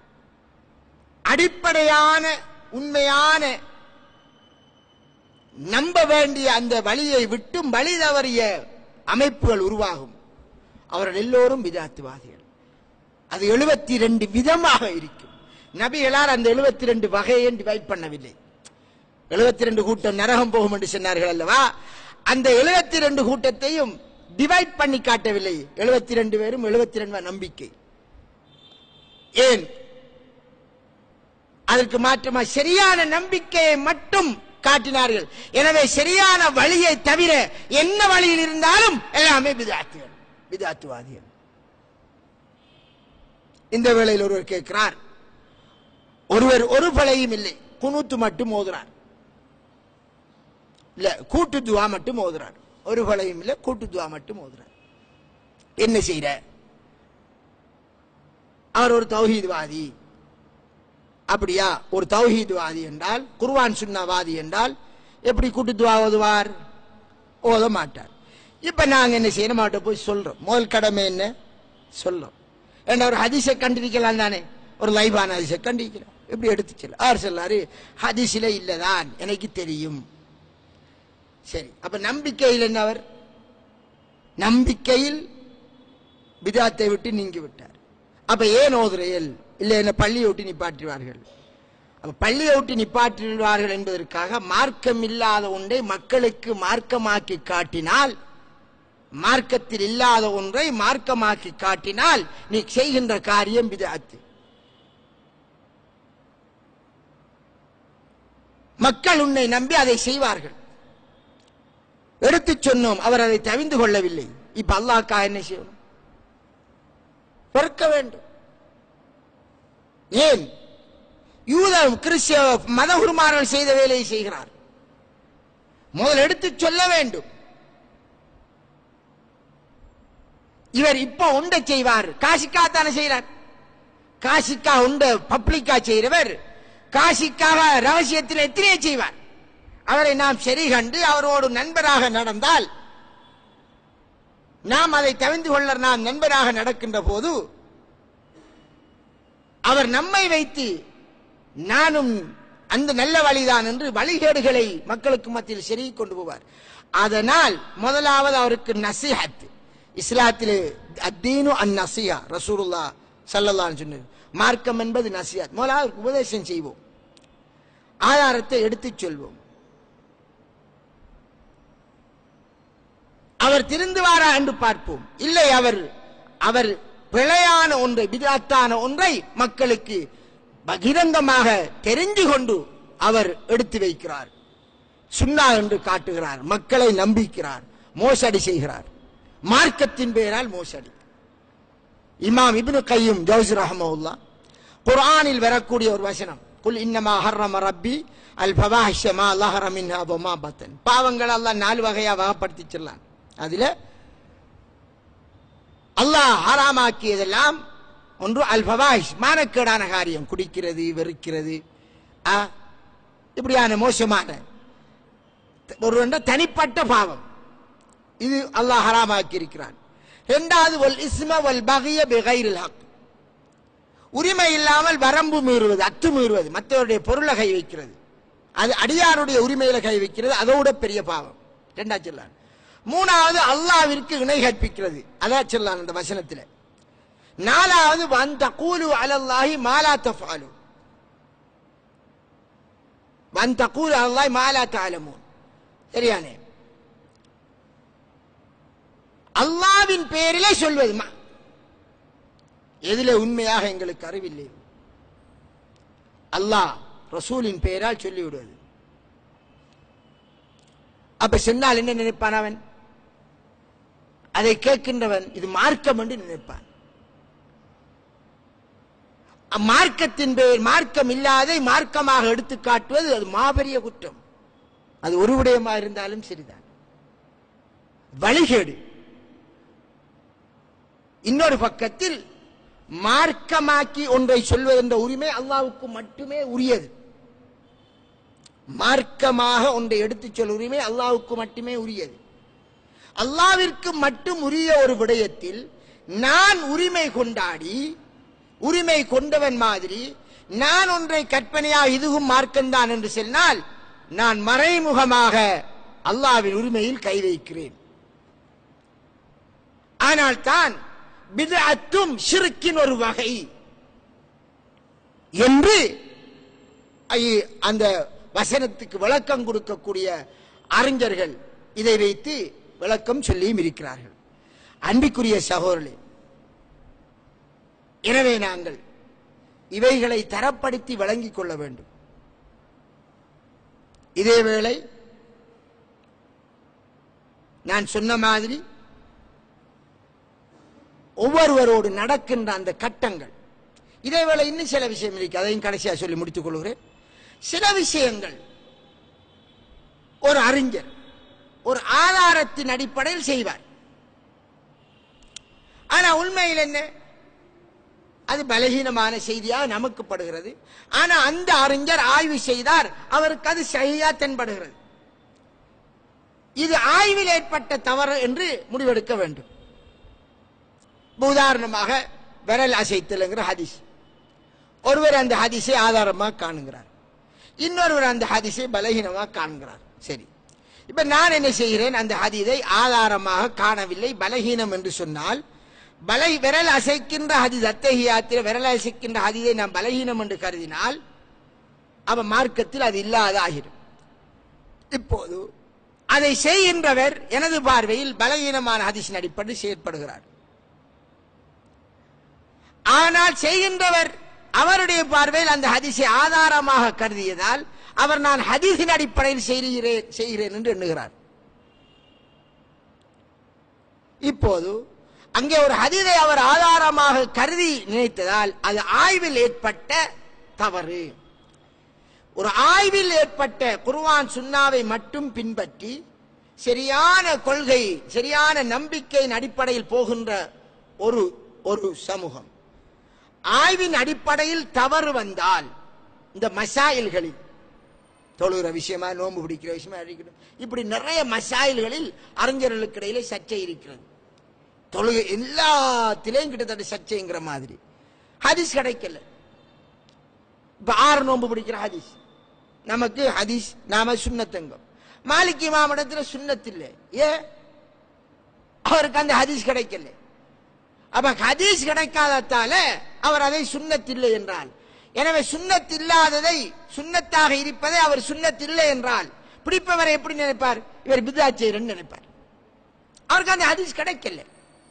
அடிப்படையான உண்மையான நம்ப வேண்டிய அந்த வழியை விட்டும் வழி தவறிய அமைப்புகள் உருவாகும் அவர்கள் எல்லோரும் விதாத்துவாதிகள் அது எழுபத்தி ரெண்டு விதமாக இருக்கும் நபிகளார் அந்த எழுபத்தி ரெண்டு வகையை டிவைட் பண்ணவில்லை எழுபத்தி ரெண்டு கூட்டம் நரகம் போகும் என்று சொன்னார்கள் அல்லவா அந்த எழுபத்தி ரெண்டு கூட்டத்தையும் டிவைட் பண்ணி காட்டவில்லை எழுபத்தி ரெண்டு பேரும் எழுபத்தி ரெண்டு நம்பிக்கை ஏன் அதற்கு மாற்றமா சரியான நம்பிக்கையை மட்டும் காட்டினார்கள் எனவே சரியான வழியை தவிர என்ன வழியில் இருந்தாலும் எல்லாமே விதாத்துகள் விதாத்துவாதிகள் இந்த வேளையில் ஒருவர் கேட்கிறார் ஒருவர் ஒரு பழையும் இல்லை குனூத்து மட்டும் ஓதுறார் இல்ல கூட்டு துவா மட்டும் ஓதுறார் ஒரு பழையும் இல்ல கூட்டு துவா மட்டும் ஓதுறார் என்ன செய்யற அவர் ஒரு தௌஹீத்வாதி அப்படியா ஒரு தௌஹீத்வாதி என்றால் குர்வான் சுன்னாவாதி என்றால் எப்படி கூட்டு துவா ஓதுவார் ஓத மாட்டார் இப்ப நாங்க என்ன செய்ய மாட்டோம் போய் சொல்றோம் முதல் கடமை என்ன சொல்றோம் ஏன்னா ஒரு ஹதீஸை கண்டிருக்கலாம் தானே ஒரு லைவான ஹதீஸை கண்டிருக்கலாம் எப்படி எடுத்து செல்ல அவர் சொல்லாரு ஹதீஸில இல்லதான் எனக்கு தெரியும் சரி அப்ப நம்பிக்கையில் என்ன அவர் நம்பிக்கையில் விதாத்தை விட்டு நீங்கி விட்டார் அப்ப ஏன் ஓதுறையல் இல்ல என்ன பள்ளியை விட்டு நிப்பாற்றுவார்கள் அப்ப பள்ளியை விட்டு நிப்பாற்றுவார்கள் என்பதற்காக மார்க்கம் இல்லாத ஒன்றை மக்களுக்கு மார்க்கமாக்கி காட்டினால் மார்க்கத்தில் இல்லாத ஒன்றை மார்க்கமாக்கி காட்டினால் நீ செய்கின்ற காரியம் விதாத்து மக்கள் உன்னை நம்பி அதை செய்வார்கள் எடுத்துச் சொன்னோம் அவர் அதை தவிந்து கொள்ளவில்லை இப்ப அல்லாஹ்க்கா என்ன செய்யணும் பொறுக்க வேண்டும் ஏன் யூத கிறிஸ்தவ மத குருமார்கள் செய்த வேலையை செய்கிறார் முதல் எடுத்து சொல்ல வேண்டும் இவர் இப்ப உண்டை செய்வார் காசிக்கா தானே செய்கிறார் காசிக்கா உண்ட பப்ளிக்கா செய்கிறவர் காசிக்காக ரகசியத்தில் எத்தனையே செய்வார் அவரை நாம் சரி கண்டு அவரோடு நண்பராக நடந்தால் நாம் அதை தவிர்ந்து கொள்ள நாம் நண்பராக நடக்கின்ற போது அவர் நம்மை வைத்து நானும் அந்த நல்ல வழிதான் என்று வழிகேடுகளை மக்களுக்கு மத்தியில் செருகி கொண்டு போவார் அதனால் முதலாவது அவருக்கு நசிஹத் இஸ்லாத்தில் அத்தீனு அன் நசியா ரசூலுல்லா சல்லல்லான்னு சொன்னது மார்க்கம் என்பது நசிஹத் முதலாவது அவருக்கு உபதேசம் செய்வோம் ஆதாரத்தை எடுத்துச் சொல்வோம் அவர் திருந்துவாரா என்று பார்ப்போம் இல்லை அவர் அவர் பிழையான ஒன்றை விதாத்தான ஒன்றை மக்களுக்கு பகிரங்கமாக தெரிந்து கொண்டு அவர் எடுத்து வைக்கிறார் சுண்ணா என்று காட்டுகிறார் மக்களை நம்பிக்கிறார் மோசடி செய்கிறார் மார்க்கத்தின் பெயரால் மோசடி இமாம் இப்னு கையும் ஜவுஸ் ரஹமவுல்லா குர்ஆனில் வரக்கூடிய ஒரு வசனம் குல் இன்னமா ஹர்ரம ரப்பி அல் ஃபவாஹிஷ மா லஹர மின்ஹா வமா பத்தன் பாவங்கள் அல்லாஹ் நாலு வகையா வகைப்படுத்தி சொல்லான் அதுல அல்லாஹ் ஹராமாக்கியதெல்லாம் ஒன்று அல் ஃபவாஹிஷ் மானக்கேடான காரியம் குடிக்கிறது வெறுக்கிறது ஆ, இப்படியான மோசமான ஒரு தனிப்பட்ட பாவம் இது அல்லாஹ் ஹராமாக்கி இருக்கிறான் இரண்டாவது வல் இஸ்ம வல் பகிய பிகைரில் ஹக் உரிமை இல்லாமல் வரம்பு மீறுவது அத்து மீறுவது மற்றவருடைய பொருளை கை வைக்கிறது அது அடியாருடைய உரிமையில கை வைக்கிறது அதோட பெரிய பாவம் ரெண்டா சொல்லான் மூணாவது அல்லாவிற்கு இணை கற்பிக்கிறது அதான் சொல்லான் அந்த வசனத்தில் நாலாவது வந்த கூலு அலல்லாஹி மாலா தஃபாலு வந்த கூலு அல்லாஹி மாலா தாலமூன் சரியானே அல்லாவின் பெயரிலே சொல்வது ம- எதிலே உண்மையாக எங்களுக்கு அறிவில்லை அல்லாஹ் ரசூலின் பெயரால் சொல்லிவிடுவது அப்ப சொன்னால் என்ன நினைப்பான் அவன் அதை கேட்கின்றவன் இது மார்க்கம் என்று நினைப்பான் மார்க்கத்தின் பெயர் மார்க்கம் இல்லாதை மார்க்கமாக எடுத்து காட்டுவது அது மாபெரிய குற்றம் அது ஒரு விடயமா இருந்தாலும் சரிதான் வழிகேடு இன்னொரு பக்கத்தில் மார்க்கமாக்கி ஒன்றை சொல்வதென்ற உரிமை அல்லாவுக்கு மட்டுமே உரியது மார்க்கமாக ஒன்றை எடுத்துச் சொல்ல உரிமை அல்லாவுக்கு மட்டுமே உரியது அல்லாவிற்கு மட்டும் உரிய ஒரு விடயத்தில் நான் உரிமை கொண்டாடி உரிமை கொண்டவன் மாதிரி நான் ஒன்றை கற்பனையா இதுவும் மார்க்கம்தான் என்று சொன்னால் நான் மறைமுகமாக அல்லாவின் உரிமையில் கை வைக்கிறேன் ஆனால் தான் பிதஅத்தும் ஷிர்க்கின் ஒரு வகை என்று ஐ- அந்த வசனத்துக்கு விளக்கம் கொடுக்கக்கூடிய அறிஞர்கள் இதை வைத்து விளக்கம் சொல்லியும் இருக்கிறார்கள் அன்பிக்குரிய சகோதரர்களே எனவே நாங்கள் இவைகளை தரப்படுத்தி வழங்கிக் கொள்ள வேண்டும் இதேவேளை நான் சொன்ன மாதிரி ஒவ்வொருவரோடு நடக்கின்ற அந்த கட்டங்கள் இதேவேளை இன்னும் சில விஷயம் இருக்கு அதையும் கடைசியா சொல்லி முடித்துக் கொள்கிறேன் சில விஷயங்கள் ஒரு அறிஞர் ஒரு ஆதாரத்தின் அடிப்படையில் செய்வார் ஆனா உண்மையில் என்ன அது பலகீனமான செய்தியாக நமக்கு படுகிறது ஆனா அந்த அறிஞர் ஆய்வு செய்தார் அவருக்கு அது சரியா தென்படுகிறது இது ஆய்வில் ஏற்பட்ட தவறு என்று முடிவெடுக்க வேண்டும் இப்ப உதாரணமாக விரல் அசைத்தல்ங்கிற ஹதீஸ் ஒருவர் அந்த ஹதீஸை ஆதாரமாக காணுகிறார் இன்னொருவர் அந்த ஹதீஸை பலகீனமாக காண்கிறார் சரி இப்ப நான் என்ன செய்கிறேன் அந்த ஹதீதை ஆதாரமாக காணவில்லை பலகீனம் என்று சொன்னால் பலை விரல் அசைக்கின்ற ஹதீஸ் அத்தகையாத்திர விரல் அசைக்கின்ற ஹதீதை நான் பலகீனம் என்று கருதினால் அவ மார்க்கத்தில் அது இல்லாதாகிடும் இப்போது அதை செய்கின்றவர் எனது பார்வையில் பலகீனமான ஹதீஸின் அடிப்படையில் செயற்படுகிறார் ஆனால் செய்கின்றவர் அவருடைய பார்வையில் அந்த ஹதீஸை ஆதாரமாக கருதியதால் அவர் நான் ஹதீஸின் அடிப்படையில் செய்கிறேன் செய்கிறேன் என்று எண்ணுகிறார் இப்போது அங்கே ஒரு ஹதீதை அவர் ஆதாரமாக கருதி நினைத்ததால் அது ஆய்வில் ஏற்பட்ட தவறு ஒரு ஆய்வில் ஏற்பட்ட குர்ஆன் சுன்னாவை மட்டும் பின்பற்றி சரியான கொள்கை சரியான நம்பிக்கையின் அடிப்படையில் போகின்ற ஒரு ஒரு சமூகம் ஆய்வின் அடிப்படையில் தவறு வந்தால் இந்த மசாயில்களில் தொழுகிற விஷயமா நோன்பு பிடிக்கிற விஷயமா அடிக்கணும் இப்படி நிறைய மசாயில்களில் அறிஞர்களுக்கு இடையிலே சர்ச்சை இருக்கிறது தொழுகை எல்லாத்திலையும் கிட்டத்தட்ட சர்ச்சைங்கிற மாதிரி ஹதீஸ் கிடைக்கல இப்ப ஆறு நோன்பு பிடிக்கிற ஹதீஸ் நமக்கு ஹதீஸ் நாம சுண்ணத்தங்கம் மாலிக் இமாமிடத்துல சுண்ணத் இல்லை ஏ அவருக்கு அந்த ஹதீஸ் கிடைக்கல அப்ப ஹதீஸ் கிடைக்காததால அவர் அதை சுண்ணத் இல்லை என்றால் எனவே சுண்ணத் இல்லாததை சுண்ணத்தாக இருப்பதை அவர் சுண்ணத் இல்லை என்றால் பிடிப்பவரை எப்படி நினைப்பார் இவர் பிதாச்சேரன் நினைப்பார் அவருக்கு அந்த ஹதீஸ் கிடைக்கல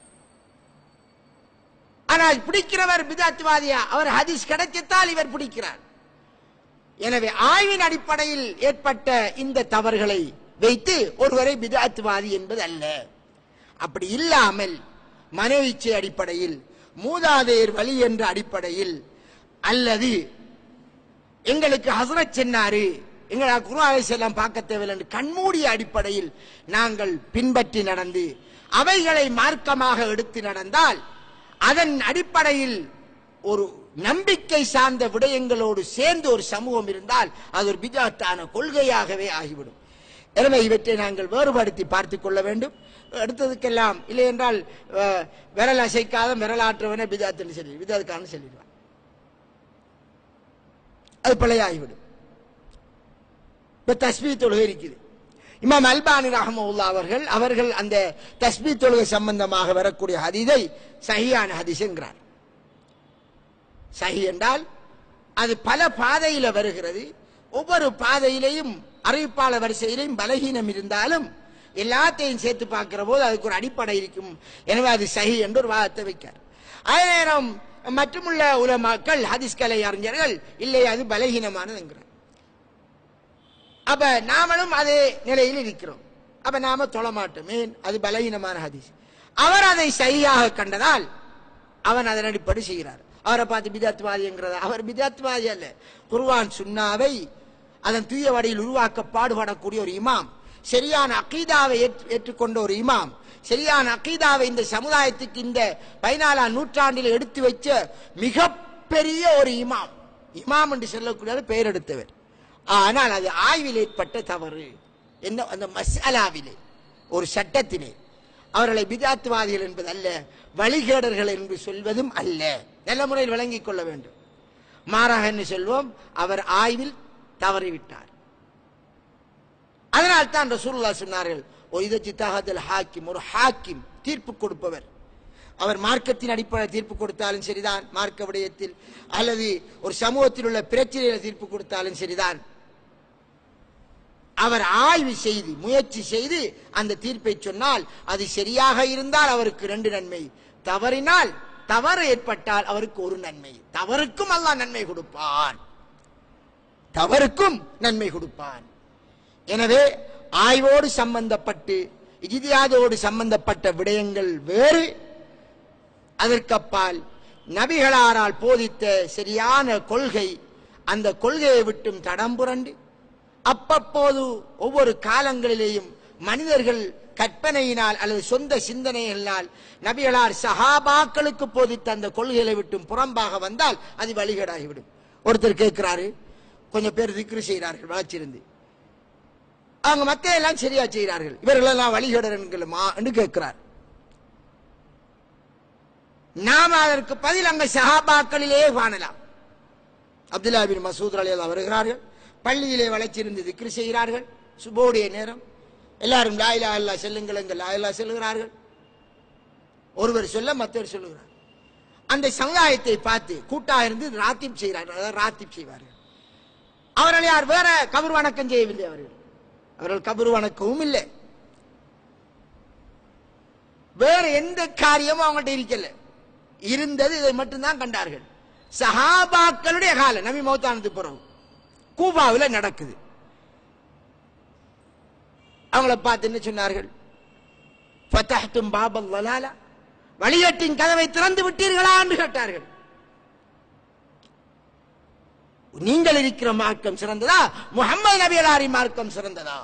ஆனால் பிடிக்கிறவர் பிதாத்துவாதியா அவர் ஹதீஸ் கிடைக்கத்தால் இவர் பிடிக்கிறார் எனவே ஆய்வின் அடிப்படையில் ஏற்பட்ட இந்த தவறுகளை வைத்து ஒருவரை பிதாத்துவாதி என்பது அல்ல அப்படி இல்லாமல் மனோ இச்சை அடிப்படையில் மூதாதையர் வழி என்ற அடிப்படையில் அல்லது எங்களுக்கு ஹசரத் சொன்னாரு எங்களை குருவாலை செல்லம் பார்க்க தேவையில்லை என்று கண்மூடிய அடிப்படையில் நாங்கள் பின்பற்றி நடந்து அவைகளை மார்க்கமாக எடுத்து நடந்தால் அதன் அடிப்படையில் ஒரு நம்பிக்கை சார்ந்த விடயங்களோடு சேர்ந்து ஒரு சமூகம் இருந்தால் அது ஒரு பிஜாத்தான கொள்கையாகவே ஆகிவிடும் எனவே இவற்றை நாங்கள் வேறுபடுத்தி பார்த்துக் கொள்ள வேண்டும் அடுத்ததுக்கெல்லாம் இல்லை என்றால் அஹ், விரல் அசைக்காத விரலாற்றவனே பிஜாத்துன்னு சொல்லி பிஜாத்துக்கான சொல்லிடுவான் அது பிழையாகிவிடும் இப்ப தஸ்மீ தொழுகை இருக்குது இமாம் அல்பானி ரஹமுல்லா அவர்கள் அவர்கள் அந்த தஸ்மீ தொழுகை சம்பந்தமாக வரக்கூடிய ஹதீதை சஹியான ஹதீஸ் என்கிறார் சஹி என்றால் அது பல பாதையில வருகிறது ஒவ்வொரு பாதையிலையும் அறிவிப்பாளர் வரிசையிலையும் பலகீனம் இருந்தாலும் எல்லாத்தையும் சேர்த்து பார்க்கிற போது அதுக்கு ஒரு அடிப்படை இருக்கும் எனவே அது சஹி என்று ஒரு வாதத்தை வைக்கார் அதே நேரம் மற்றுமுள்ள உலமாக்கள் ஹதீஸ்கலை அறிஞர்கள் இல்லை அது பலகீனமானதுங்கிறார் அப்ப நாமளும் அதே நிலையில் இருக்கிறோம் அப்ப நாம தொழ மாட்டோம் ஏன் அது பலகீனமான ஹதீஸ் அவர் அதை சரியாக கண்டதால் அவன் அதன் அடிப்படை செய்கிறார் அவரை பார்த்து பிதாத்வாதிங்கிறத அவர் பிதாத்வாதி அல்ல குர்வான் சுன்னாவை அதன் தூய வடியில் உருவாக்க பாடுபடக்கூடிய ஒரு இமாம் சரியான அகீதாவை ஏற்று- ஏற்றுக்கொண்ட ஒரு இமாம் சரியான அகீதாவை இந்த சமுதாயத்துக்கு இந்த பதினாலாம் நூற்றாண்டில் எடுத்து வச்ச மிகப்பெரிய ஒரு இமாம் இமாம் என்று சொல்லக்கூடிய பெயர் எடுத்தவர் ஆனால் அது ஆய்வில் ஏற்பட்ட தவறு என்ன அந்த மசாலாவிலே ஒரு சட்டத்திலே அவர்களை பிதாத்துவாதிகள் என்பது அல்ல வழிகேடர்கள் என்று சொல்வதும் அல்ல நல்ல முறையில் விளங்கிக் கொள்ள வேண்டும் மாறாக என்ன சொல்வோம் அவர் ஆய்வில் தவறிவிட்டார் அதனால் தான் ரசூலுல்லா சொன்னார்கள் "ஓ இத சித்தாகத்தில் ஹாக்கிம் ஒரு ஹாக்கிம் தீர்ப்பு கொடுப்பவர் அவர் மார்க்கத்தின் அடிப்படையில் தீர்ப்பு கொடுத்தாலும் சரிதான் மார்க்க விடயத்தில் அல்லது ஒரு சமூகத்தில் உள்ள பிரச்சனையில தீர்ப்பு கொடுத்தாலும் சரிதான் அவர் ஆய்வு செய்து முயற்சி செய்து அந்த தீர்ப்பை சொன்னால் அது சரியாக இருந்தால் அவருக்கு ரெண்டு நன்மை தவறினால் தவறு ஏற்பட்டால் அவருக்கு ஒரு நன்மை தவறுக்கும் அல்லாஹ் நன்மை கொடுப்பான் தவறுக்கும் நன்மை கொடுப்பான் எனவே ஆய்வோடு சம்பந்தப்பட்டு இஜிதியாதோடு சம்பந்தப்பட்ட விடயங்கள் வேறு அதற்கப்பால் நபிகளாரால் போதித்த சரியான கொள்கை அந்த கொள்கையை விட்டும் தடம் புரண்டு அப்பப்போது ஒவ்வொரு காலங்களிலேயும் மனிதர்கள் கற்பனையினால் அல்லது சொந்த சிந்தனையினால் நபிகளார் சஹாபாக்களுக்கு போதித்த அந்த கொள்கைகளை விட்டும் புறம்பாக வந்தால் அது வழிகேடாகிவிடும் ஒருத்தர் கேட்கிறாரு கொஞ்சம் பேர் திக்ரு செய்கிறார்கள் வளர்ச்சிருந்து அவங்க மத்த எல்லாம் சரியா செய்கிறார்கள் இவர்கள் எல்லாம் வழிகேடர்களுமா என்று கேட்கிறார் நாம அதற்கு பதில் அங்க சஹாபாக்களிலே காணலாம் அப்துல்லா பின் மசூத் அலி அல்லாஹ் வருகிறார்கள் பள்ளியிலே வளைச்சிருந்து திக்ரு செய்கிறார்கள் சுபோடைய நேரம் எல்லாரும் லாயிலா அல்லா செல்லுங்கள் எங்கள் லாயிலா செல்லுகிறார்கள் ஒருவர் சொல்ல மற்றவர் சொல்லுகிறார் அந்த சமுதாயத்தை பார்த்து கூட்டா இருந்து ராத்திப் செய்கிறார்கள் அதாவது ராத்திப் செய்வார்கள் அவர்கள் யார் வேற கபர் வணக்கம் செய்யவில்லை அவர்கள் அவர்கள் கபர் வணக்கமும் இல்லை வேற எந்த காரியமும் அவங்கள்ட்ட இருக்கல இருந்தது இதை மட்டும்தான் கண்டார்கள் சஹாபாக்களுடைய காலம் நபி மௌத்தானது பிறகு கூபாவில் நடக்குது அவங்கள பார்த்து என்ன சொன்னார்கள் ஃபதஹ்தும் பாபல் லலாலா வழிகட்டின் கதவை திறந்து விட்டீர்களா என்று கேட்டார்கள் நீங்கள் இருக்கிற மார்க்கம் சிறந்ததா முகமது நபியலாரி மார்க்கம் சிறந்ததா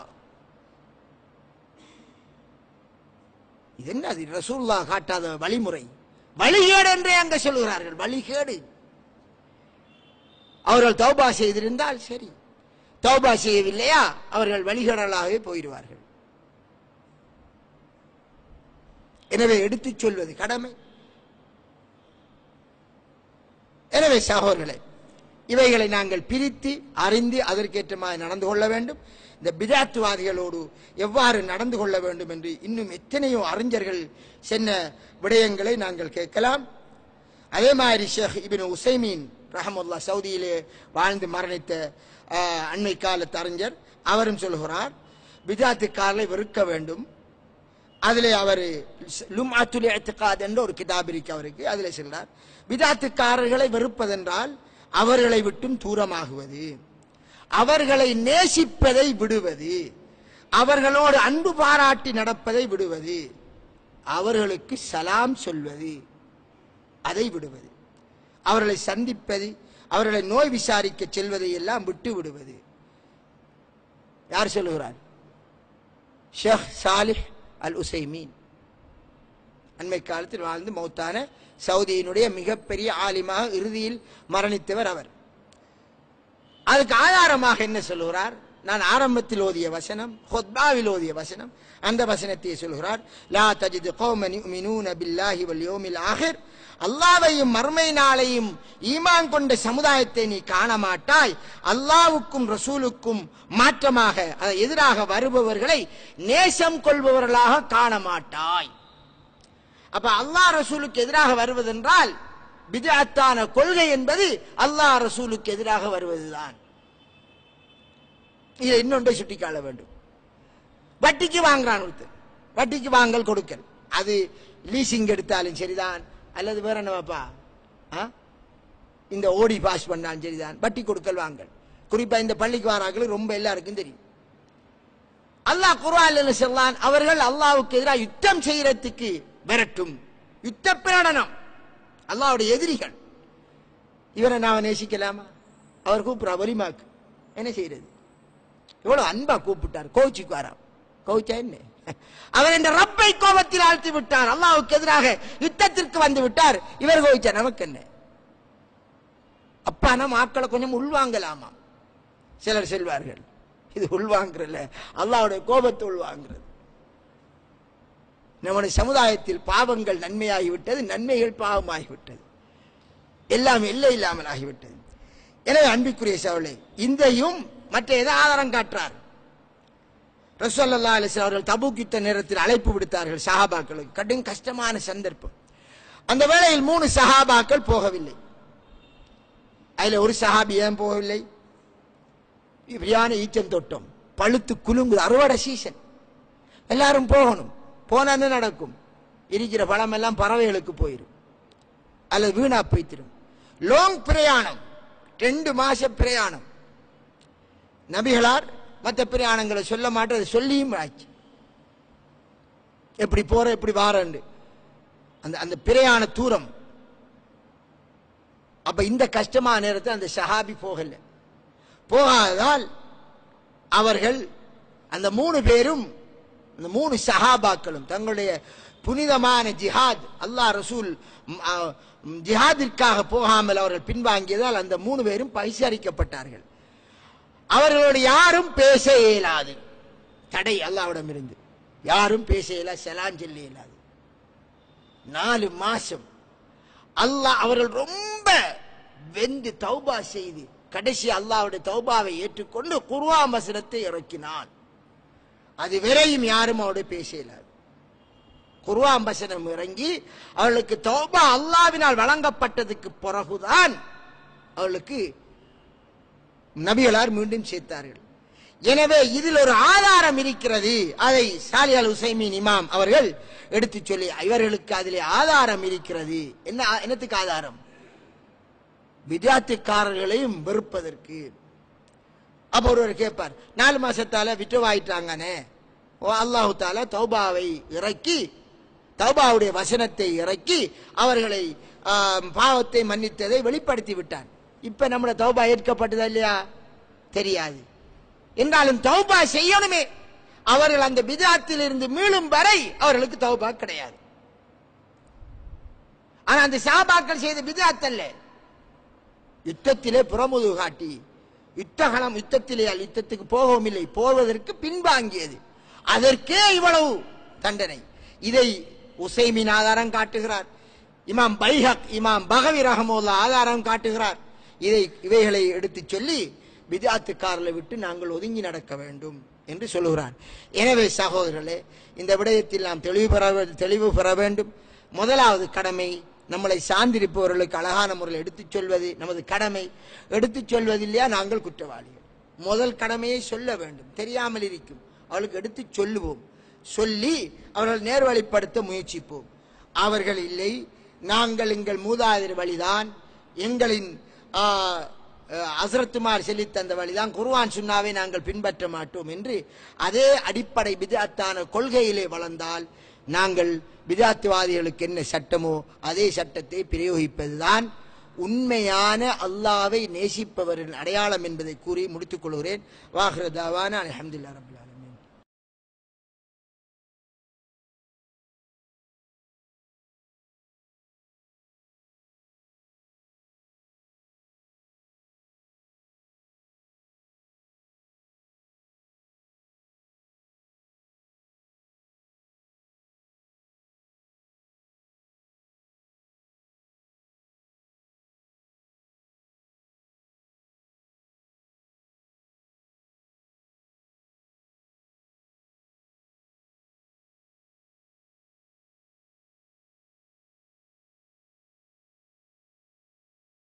இது என்ன அது ரசூல்லா காட்டாத வழிமுறை வழிகேடு என்றே அங்க சொல்லுகிறார்கள் வழிகேடு அவர்கள் தௌபா செய்திருந்தால் சரி தௌபா செய்யவில்லையா அவர்கள் வழிகேடலாகவே போயிடுவார்கள் எனவே எடுத்துச் சொல்வது கடமை எனவே சகோதரர்களே இவைகளை நாங்கள் பிரித்து அறிந்து அதற்கேற்ற மாதிரி நடந்து கொள்ள வேண்டும் இந்த பிதாத்துவாதிகளோடு எவ்வாறு நடந்து கொள்ள வேண்டும் என்று இன்னும் எத்தனையோ அறிஞர்கள் சென்ன விடயங்களை நாங்கள் கேட்கலாம் அதே மாதிரி ஷேக் இபின் உசைமீன் ரஹமுல்லா சவுதியிலே வாழ்ந்து மரணித்த ஆஹ், அண்மை காலத்து அறிஞர் அவரும் சொல்கிறார் பிதாத்துக்காரர்களை வெறுக்க வேண்டும் அதிலே அவர் லும் அத்துல் இஅ்திகாத் என்ற ஒரு கிதாப் இருக்கு அவருக்கு அதிலே சொல்றார் விதாத்துக்காரர்களை வெறுப்பதென்றால் அவர்களை விட்டும் தூரமாகுவது அவர்களை நேசிப்பதை விடுவது அவர்களோடு அன்பு பாராட்டி நடப்பதை விடுவது அவர்களுக்கு சலாம் சொல்வது அதை விடுவது அவர்களை சந்திப்பது அவர்களை நோய் விசாரிக்க செல்வதை எல்லாம் விட்டு விடுவது யார் சொல்லுகிறார் ஷேக் சாலிஹ் அல் உசைமீன் அண்மை காலத்தில் வாழ்ந்து மௌத்தான சவுதியினுடைய மிகப்பெரிய ஆலிமாக இறுதியில் மரணித்தவர் அவர் அதுக்கு ஆதாரமாக என்ன சொல்லுகிறார் நான் ஆரம்பத்தில் ஓதிய வசனம் ஹொத்பாவில் ஓதிய வசனம் அந்த வசனத்தை சொல்கிறார் லா தஜிது கௌமன் யுமினூன பில்லாஹி வல் யௌமில் ஆஹிர் அல்லாவையும் மர்மை நாளையும் ஈமான் கொண்ட சமுதாயத்தை நீ காண மாட்டாய் அல்லாவுக்கும் ரசூலுக்கும் மாற்றமாக அதை எதிராக வருபவர்களை நேசம் கொள்பவர்களாக காண மாட்டாய் அப்ப அல்லாஹ் ரசூலுக்கு எதிராக வருவதென்றால் பிதஅத்தான கொள்கை என்பது அல்லாஹ் ரசூலுக்கு எதிராக வருவதுதான் இதை இன்னொன்றை சுட்டிக்காட்ட வேண்டும் வட்டிக்கு வாங்குறான் ஒருத்தர் வட்டிக்கு வாங்கல் கொடுக்கல் அது லீசிங் எடுத்தாலும் சரிதான் அல்லது வேற என்னவாப்பா ஆ? இந்த ஓடி பாஸ் பண்ணாலும் சரிதான் வட்டி கொடுக்கல் வாங்கல் குறிப்பா இந்த பள்ளிக்கு வாராக்கள் ரொம்ப எல்லாருக்கும் தெரியும் அல்லாஹ் குர்ஆன்ல சொல்லான் அவர்கள் அல்லாஹ்வுக்கு எதிராக யுத்தம் செய்யறதுக்கு விரட்டும் யுத்த பிரகடனம் அல்லாஹ்வுடைய எதிரிகள் இவரை நாம நேசிக்கலாமா அவர் கூப்பிடுறா வலிமாக்கு என்ன செய்யறது எவ்வளவு அன்பா கூப்பிட்டார் கோவிச்சுக்கு வாராம் கோவிச்சா என்ன அவர் இந்த ரப்பை கோபத்தில் ஆழ்த்தி விட்டார் அல்லாஹ்வுக்கு எதிராக யுத்தத்திற்கு வந்து விட்டார் இவர் கோவிச்சா நமக்கு என்ன அப்பா நம்ம ஆட்களை கொஞ்சம் உள்வாங்கலாமா சிலர் செல்வார்கள் இது உள்வாங்குறல அல்லாஹ்வுடைய கோபத்தை உள்வாங்குறது நம்முடைய சமுதாயத்தில் பாவங்கள் நன்மையாகிவிட்டது நன்மைகள் பாவமாகிவிட்டது எல்லாம் எல்லை இல்லாமல் ஆகிவிட்டது எனவே அன்பிற்குரிய சவளை இந்தையும் மற்ற எதை ஆதாரம் காட்டுறார் ரசோல்லா அலிஸ்லாம் அவர்கள் தபூக் யுத்த நேரத்தில் அழைப்பு விடுத்தார்கள் சஹாபாக்களுக்கு கடும் கஷ்டமான சந்தர்ப்பம் அந்த வேளையில் மூணு சஹாபாக்கள் போகவில்லை அதுல ஒரு சஹாபி ஏன் போகவில்லை இப்படியான ஈச்சம் தொட்டம் பழுத்து குலுங்குது அறுவடை சீசன் எல்லாரும் போகணும் போனா என்ன நடக்கும் இருக்கிற பழம் எல்லாம் பறவைகளுக்கு போயிடும் அல்லது வீணா போய்த்திடும் லாங் பிரயாணம் ரெண்டு மாச பிரயாணம் நபிகளார் மற்ற பிரயாணங்களை சொல்ல மாட்டது சொல்லியும் ஆச்சு எப்படி போற எப்படி வாரண்டு அந்த அந்த பிரயாண தூரம் அப்ப இந்த கஷ்டமான நேரத்தில் அந்த சஹாபி போகல போகாததால் அவர்கள் அந்த மூணு பேரும் அந்த மூணு சஹாபாக்களும் தங்களுடைய புனிதமான ஜிஹாத் அல்லாஹ் ரசூல் ம், ஆ, ம், ஜிஹாதிற்காக போகாமல் அவர்கள் பின்வாங்கியதால் அந்த மூணு பேரும் பரிசரிக்கப்பட்டார்கள் அவர்களோடு யாரும் பேச இயலாது தடை அல்லாவிடம் இருந்து யாரும் பேச இயலா செலான் சொல்ல இயலாது நாலு மாசம் அல்லாஹ் அவர்கள் ரொம்ப வெந்து தௌபா செய்து கடைசி அல்லாஹ்வுடைய தௌபாவை ஏற்றுக்கொண்டு குர்ஆன் வசனத்தை இறக்கினான் அது வரையும் யாரும் அவருடைய பேச இயலாது குர்ஆன் வசனம் இறங்கி அவளுக்கு தௌபா அல்லாவினால் வழங்கப்பட்டதுக்கு பிறகுதான் அவளுக்கு நபிகளார் மீண்டும் சேர்த்தார்கள் எனவே இதில் ஒரு ஆதாரம் இருக்கிறது அதை சாலி அல் உசைமீன் இமாம் அவர்கள் எடுத்து சொல்லி இவர்களுக்கு அதிலே ஆதாரம் இருக்கிறது என்ன என்னத்துக்கு ஆதாரம் வித்யார்த்திக்காரர்களையும் வெறுப்பதற்கு அப்ப ஒருவர் கேட்பார் நாலு மாசத்தால விட்டுவாயிட்டாங்கனே ஓ அல்லாஹு தாலா தௌபாவை இறக்கி தௌபாவுடைய வசனத்தை இறக்கி அவர்களை ஆம், பாவத்தை மன்னித்ததை வெளிப்படுத்தி விட்டான் இப்ப நம்மளோட தௌபா ஏற்கப்பட்டதா இல்லையா தெரியாது என்றாலும் தௌபா செய்யணுமே அவர்கள் அந்த பிதாத்தில் இருந்து மீளும் வரை அவர்களுக்கு தௌபா கிடையாது ஆனா அந்த சாபாக்கள் செய்த பிதாத் அல்ல யுத்தத்திலே புறமுது காட்டி யுத்தகலம் யுத்தத்திலே அல்ல, யுத்தத்துக்கு போகவும் இல்லை போவதற்கு பின்வாங்கியது அதற்கே இவ்வளவு தண்டனை இதை உசைமின் ஆதாரம் காட்டுகிறார் இமாம் பைஹக் இமாம் பகவி ரஹமுல்லா ஆதாரம் காட்டுகிறார் இதை இவைகளை எடுத்துச் சொல்லி விதாத்துக்காரர்களை விட்டு நாங்கள் ஒதுங்கி நடக்க வேண்டும் என்று சொல்லுகிறான் எனவே சகோதரர்களே இந்த விடயத்தில் நாம் தெளிவு பெற வே- தெளிவு பெற வேண்டும் முதலாவது கடமை நம்மளை சார்ந்திருப்பவர்களுக்கு அழகான முறையில் எடுத்துச் சொல்வது நமது கடமை எடுத்துச் சொல்வதில்லையா நாங்கள் குற்றவாளிகள் முதல் கடமையை சொல்ல வேண்டும் தெரியாமல் இருக்கும் அவளுக்கு எடுத்துச் சொல்லுவோம் சொல்லி அவர்கள் நேர்வழிப்படுத்த முயற்சிப்போம் அவர்கள் இல்லை நாங்கள் எங்கள் மூதாதையர் வழிதான் எங்களின் ஆ, அஹ், ஹஸ்ரத்துமார் சொல்லித் தந்த வழிதான் குர்ஆன் சுன்னாவை நாங்கள் பின்பற்ற மாட்டோம் என்று அதே அடிப்படை விதத்தான கொள்கையிலே வளர்ந்தால் நாங்கள் விதாத்துவாதிகளுக்கு என்ன சட்டமோ அதே சட்டத்தை பிரயோகிப்பதுதான் உண்மையான அல்லாவை நேசிப்பவரின் அடையாளம் என்பதை கூறி முடித்துக் கொள்கிறேன் வாஹ்ரதாவான அலமதுல்லா ரபுல்லாலும்